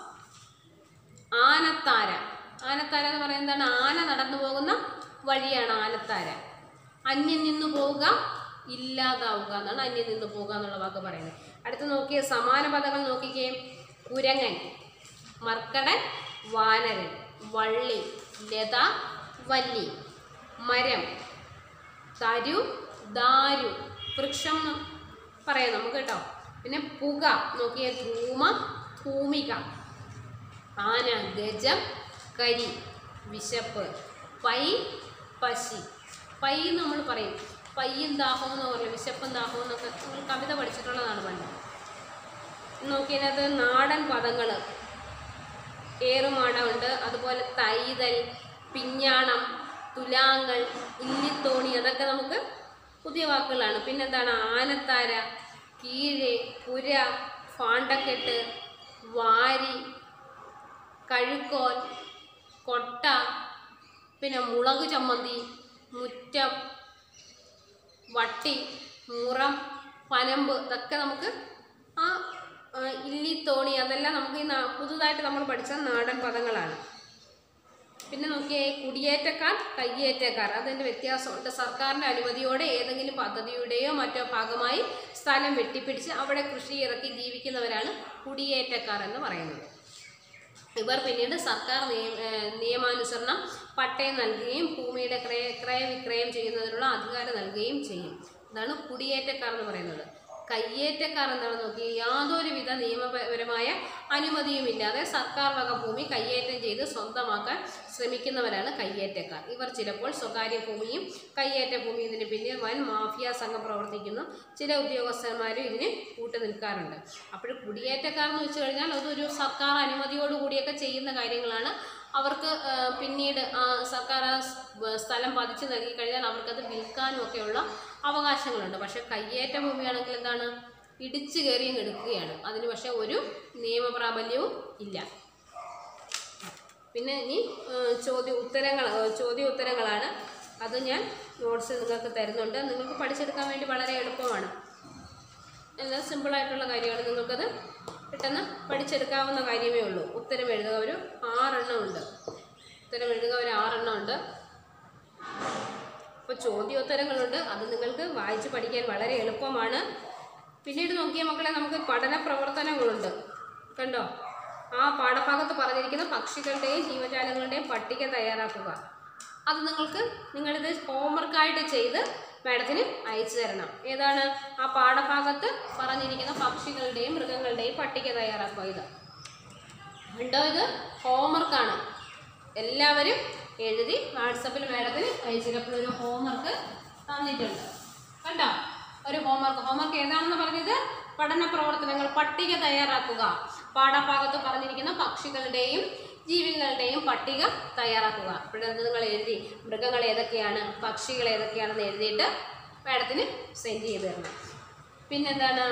ആനത്താര ആനത്താര എന്ന് പറയുന്നത് എന്താണ് ആന നടന്നു പോകുന്ന വഴിയാണ് ആനത്താര അന്യം നിന്നു പോവുക ഇല്ലാതാവുക എന്നാണ് അന്യം നിന്നു പോവുക എന്നുള്ള വാക്ക് പറയുന്നത് അടുത്ത് നോക്കിയ സമാന പദങ്ങൾ നോക്കിക്കേ കുരങ്ങൻ മർക്കടൻ വാനരൻ വള്ളി ലത വല്ലി മരം തരു ദാരു വൃക്ഷം എന്ന് പറയാം നമുക്ക് കേട്ടോ പിന്നെ പുക നോക്കിയ ധൂമ ഭൂമിക ആന ഗജം കരി വിശപ്പ് പൈ പശി പൈ നമ്മൾ പറയും പയ്യും ദാഹവും എന്ന് പറയും വിശപ്പും ദാഹവും എന്നൊക്കെ നമ്മൾ കവിത പഠിച്ചിട്ടുള്ളതാണ് പണ്ട് നോക്കിയത് നാടൻ പദങ്ങൾ ഏറുമാടമുണ്ട് അതുപോലെ തൈതൽ പിഞ്ഞാണം തുലാങ്ങൾ ഇല്ലിത്തോണി അതൊക്കെ നമുക്ക് പുതിയ വാക്കുകളാണ് പിന്നെന്താണ് ആനത്താര കീഴ് പുര ഫാണ്ടക്കെട്ട് വാരി കഴുക്കോൽ കൊട്ട പിന്നെ മുളക് ചമ്മന്തി മുറ്റം വട്ടി മുറം പനമ്പ് ഇതൊക്കെ നമുക്ക് ആ ആ, ഇല്ലിത്തോണി അതെല്ലാം നമുക്ക് ഈ നാ- പുതുതായിട്ട് നമ്മൾ പഠിച്ച നാടൻ പദങ്ങളാണ് പിന്നെ നോക്കിയേ കുടിയേറ്റക്കാർ കയ്യേറ്റക്കാർ അതിൻ്റെ വ്യത്യാസമുണ്ട് സർക്കാരിൻ്റെ അനുമതിയോടെ ഏതെങ്കിലും പദ്ധതിയുടെയോ മറ്റോ ഭാഗമായി സ്ഥലം വെട്ടിപ്പിടിച്ച് അവിടെ കൃഷി ഇറക്കി ജീവിക്കുന്നവരാണ് കുടിയേറ്റക്കാർ എന്ന് പറയുന്നത് ഇവർ പിന്നീട് സർക്കാർ നിയ- ഏഹ് നിയമാനുസരണം പട്ടയം നൽകുകയും ഭൂമിയുടെ ക്രയ ക്രയവിക്രയം ചെയ്യുന്നതിനുള്ള അധികാരം നൽകുകയും ചെയ്യും ഇതാണ് കുടിയേറ്റക്കാർ എന്ന് പറയുന്നത് കയ്യേറ്റക്കാർ എന്താണെന്ന് നോക്കി യാതൊരുവിധ നിയമപരമായ അനുമതിയുമില്ലാതെ സർക്കാർ വക ഭൂമി കയ്യേറ്റം ചെയ്ത് സ്വന്തമാക്കാൻ ശ്രമിക്കുന്നവരാണ് കയ്യേറ്റക്കാർ ഇവർ ചിലപ്പോൾ സ്വകാര്യ ഭൂമിയും കയ്യേറ്റ ഭൂമിയും ഇതിന് പിന്നിൽ വൻ മാഫിയ സംഘം പ്രവർത്തിക്കുന്നു ചില ഉദ്യോഗസ്ഥന്മാരും ഇതിന് കൂട്ടു നിൽക്കാറുണ്ട് അപ്പോൾ കുടിയേറ്റക്കാർ എന്ന് വെച്ച് കഴിഞ്ഞാൽ അതൊരു സർക്കാർ അനുമതിയോടുകൂടിയൊക്കെ ചെയ്യുന്ന കാര്യങ്ങളാണ് അവർക്ക് ആ, പിന്നീട് ആ സർക്കാർ ആ സ്- വ- സ്ഥലം പതിച്ചു നൽകി കഴിഞ്ഞാൽ അവർക്കത് വിൽക്കാനും ഒക്കെയുള്ള അവകാശങ്ങളുണ്ട് പക്ഷെ കയ്യേറ്റ ഭൂമിയാണെങ്കിൽ എന്താണ് ഇടിച്ചു കയറിയും എടുക്കുകയാണ് അതിന് പക്ഷെ ഒരു നിയമപ്രാബല്യവും ഇല്ല പിന്നെ ഇനി ആ, ചോദ്യ ഉത്തരങ്ങൾ ആ, ചോദ്യ ഉത്തരങ്ങളാണ് അത് ഞാൻ നോട്ട്സ് നിങ്ങൾക്ക് തരുന്നുണ്ട് നിങ്ങൾക്ക് പഠിച്ചെടുക്കാൻ വേണ്ടി വളരെ എളുപ്പമാണ് എല്ലാം സിമ്പിളായിട്ടുള്ള കാര്യമാണ് നിങ്ങൾക്കത് പെട്ടെന്ന് പഠിച്ചെടുക്കാവുന്ന കാര്യമേ ഉള്ളൂ ഉത്തരം എഴുതുക ഒരു ആറെണ്ണം ഉണ്ട് ഉത്തരം എഴുതുക ഒരു ആറെണ്ണം ഉണ്ട് അപ്പോൾ ചോദ്യോത്തരങ്ങളുണ്ട് അത് നിങ്ങൾക്ക് വായിച്ച് പഠിക്കാൻ വളരെ എളുപ്പമാണ് പിന്നീട് നോക്കിയ മക്കളെ നമുക്ക് പഠന പ്രവർത്തനങ്ങളുണ്ട് കണ്ടോ ആ പാഠഭാഗത്ത് പറഞ്ഞിരിക്കുന്ന പക്ഷികളുടെയും ജീവജാലങ്ങളുടെയും പട്ടിക തയ്യാറാക്കുക അത് നിങ്ങൾക്ക് നിങ്ങളിത് ഹോംവർക്കായിട്ട് ചെയ്ത് മാഡത്തിന് അയച്ചു തരണം ഏതാണ് ആ പാഠഭാഗത്ത് പറഞ്ഞിരിക്കുന്ന പക്ഷികളുടെയും മൃഗങ്ങളുടെയും പട്ടിക തയ്യാറാക്കുക ഇത് ഉണ്ടോ ഇത് ഹോംവർക്കാണ് എല്ലാവരും എഴുതി വാട്സപ്പിൽ മാഡത്തിന് അയച്ചിട്ട് ഒരു ഹോംവർക്ക് തന്നിട്ടുണ്ട് കണ്ടോ ഒരു ഹോംവർക്ക് ഹോംവർക്ക് ഏതാണെന്ന് പറഞ്ഞത് പഠന പ്രവർത്തനങ്ങൾ പട്ടിക തയ്യാറാക്കുക പാഠഭാഗത്ത് പറഞ്ഞിരിക്കുന്ന പക്ഷികളുടെയും ജീവികളുടെയും പട്ടിക തയ്യാറാക്കുക അപ്പോഴത് നിങ്ങൾ എഴുതി മൃഗങ്ങൾ ഏതൊക്കെയാണ് പക്ഷികൾ ഏതൊക്കെയാണെന്ന് എഴുതിയിട്ട് മാഡത്തിന് സെൻഡ് ചെയ്ത് തരണം പിന്നെന്താണ്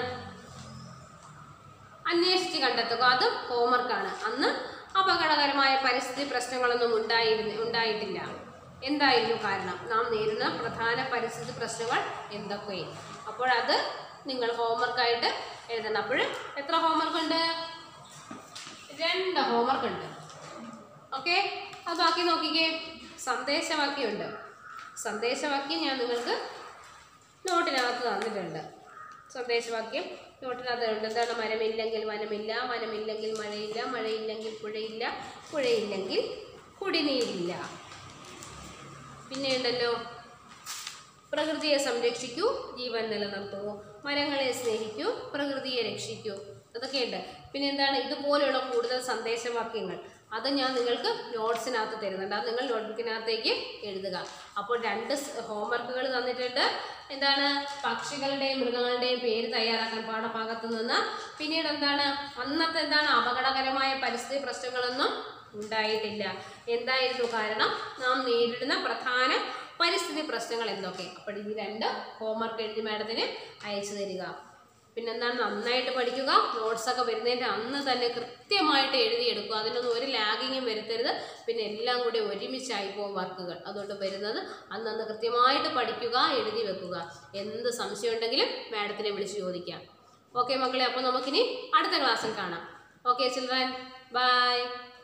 അന്വേഷിച്ച് കണ്ടെത്തുക അതും ഹോംവർക്കാണ് അന്ന് അപകടകരമായ പരിസ്ഥിതി പ്രശ്നങ്ങളൊന്നും ഉണ്ടായിരുന്നു ഉണ്ടായിട്ടില്ല എന്തായിരുന്നു കാരണം നാം നേരിടുന്ന പ്രധാന പരിസ്ഥിതി പ്രശ്നങ്ങൾ എന്തൊക്കെ അപ്പോൾ അത് നിങ്ങൾ ഹോംവർക്കായിട്ട് എഴുതണം അപ്പോൾ എത്ര ഹോംവർക്ക് ഉണ്ട് രണ്ട് ഹോംവർക്ക് ഉണ്ട് ഓക്കെ അത് ബാക്കി നോക്കിക്കേ സന്ദേശവാക്യമുണ്ട് സന്ദേശവാക്യം ഞാൻ നിങ്ങൾക്ക് നോട്ടിനകത്ത് തന്നിട്ടുണ്ട് സന്ദേശവാക്യം നോട്ടിനകത്ത് ഉണ്ട് എന്താണ് മരമില്ലെങ്കിൽ വനമില്ല വനമില്ലെങ്കിൽ മഴയില്ല മഴയില്ലെങ്കിൽ പുഴയില്ല പുഴയില്ലെങ്കിൽ കുടിനീരില്ല പിന്നെ ഉണ്ടല്ലോ പ്രകൃതിയെ സംരക്ഷിക്കൂ ജീവൻ നിലനിർത്തൂ മരങ്ങളെ സ്നേഹിക്കൂ പ്രകൃതിയെ രക്ഷിക്കൂ അതൊക്കെയുണ്ട് പിന്നെ എന്താണ് ഇതുപോലെയുള്ള കൂടുതൽ സന്ദേശവാക്യങ്ങൾ അത് ഞാൻ നിങ്ങൾക്ക് നോട്ട്സിനകത്ത് തരുന്നുണ്ട് അത് നിങ്ങൾ നോട്ട്ബുക്കിനകത്തേക്ക് എഴുതുക അപ്പോൾ രണ്ട് ഹോംവർക്കുകൾ തന്നിട്ടുണ്ട് എന്താണ് പക്ഷികളുടെയും മൃഗങ്ങളുടെയും പേര് തയ്യാറാക്കാൻ പാഠഭാഗത്ത് നിന്ന് പിന്നീട് എന്താണ് അന്നത്തെ എന്താണ് അപകടകരമായ പരിസ്ഥിതി പ്രശ്നങ്ങളൊന്നും ഉണ്ടായിട്ടില്ല എന്തായിരുന്നു കാരണം നാം നേരിടുന്ന പ്രധാന പരിസ്ഥിതി പ്രശ്നങ്ങൾ എന്തൊക്കെ അപ്പോൾ ഈ രണ്ട് ഹോംവർക്ക് എഴുതി മാഡത്തിന് അയച്ചു തരിക പിന്നെന്താണ് നന്നായിട്ട് പഠിക്കുക നോട്ട്സൊക്കെ വരുന്നതിൻ്റെ അന്ന് തന്നെ കൃത്യമായിട്ട് എഴുതിയെടുക്കുക അതിനൊന്നും ഒരു ലാഗിങ്ങും വരുത്തരുത് പിന്നെ എല്ലാം കൂടി ഒരുമിച്ചായി പോകും വർക്കുകൾ അതുകൊണ്ട് വരുന്നത് അന്നന്ന് കൃത്യമായിട്ട് പഠിക്കുക എഴുതി വെക്കുക എന്ത് സംശയം ഉണ്ടെങ്കിലും മാഡത്തിനെ വിളിച്ച് ചോദിക്കാം ഓക്കെ മക്കളെ അപ്പോൾ നമുക്കിനി അടുത്ത ക്ലാസ്സിൽ കാണാം ഓക്കെ ചിൽഡ്രൻ ബൈ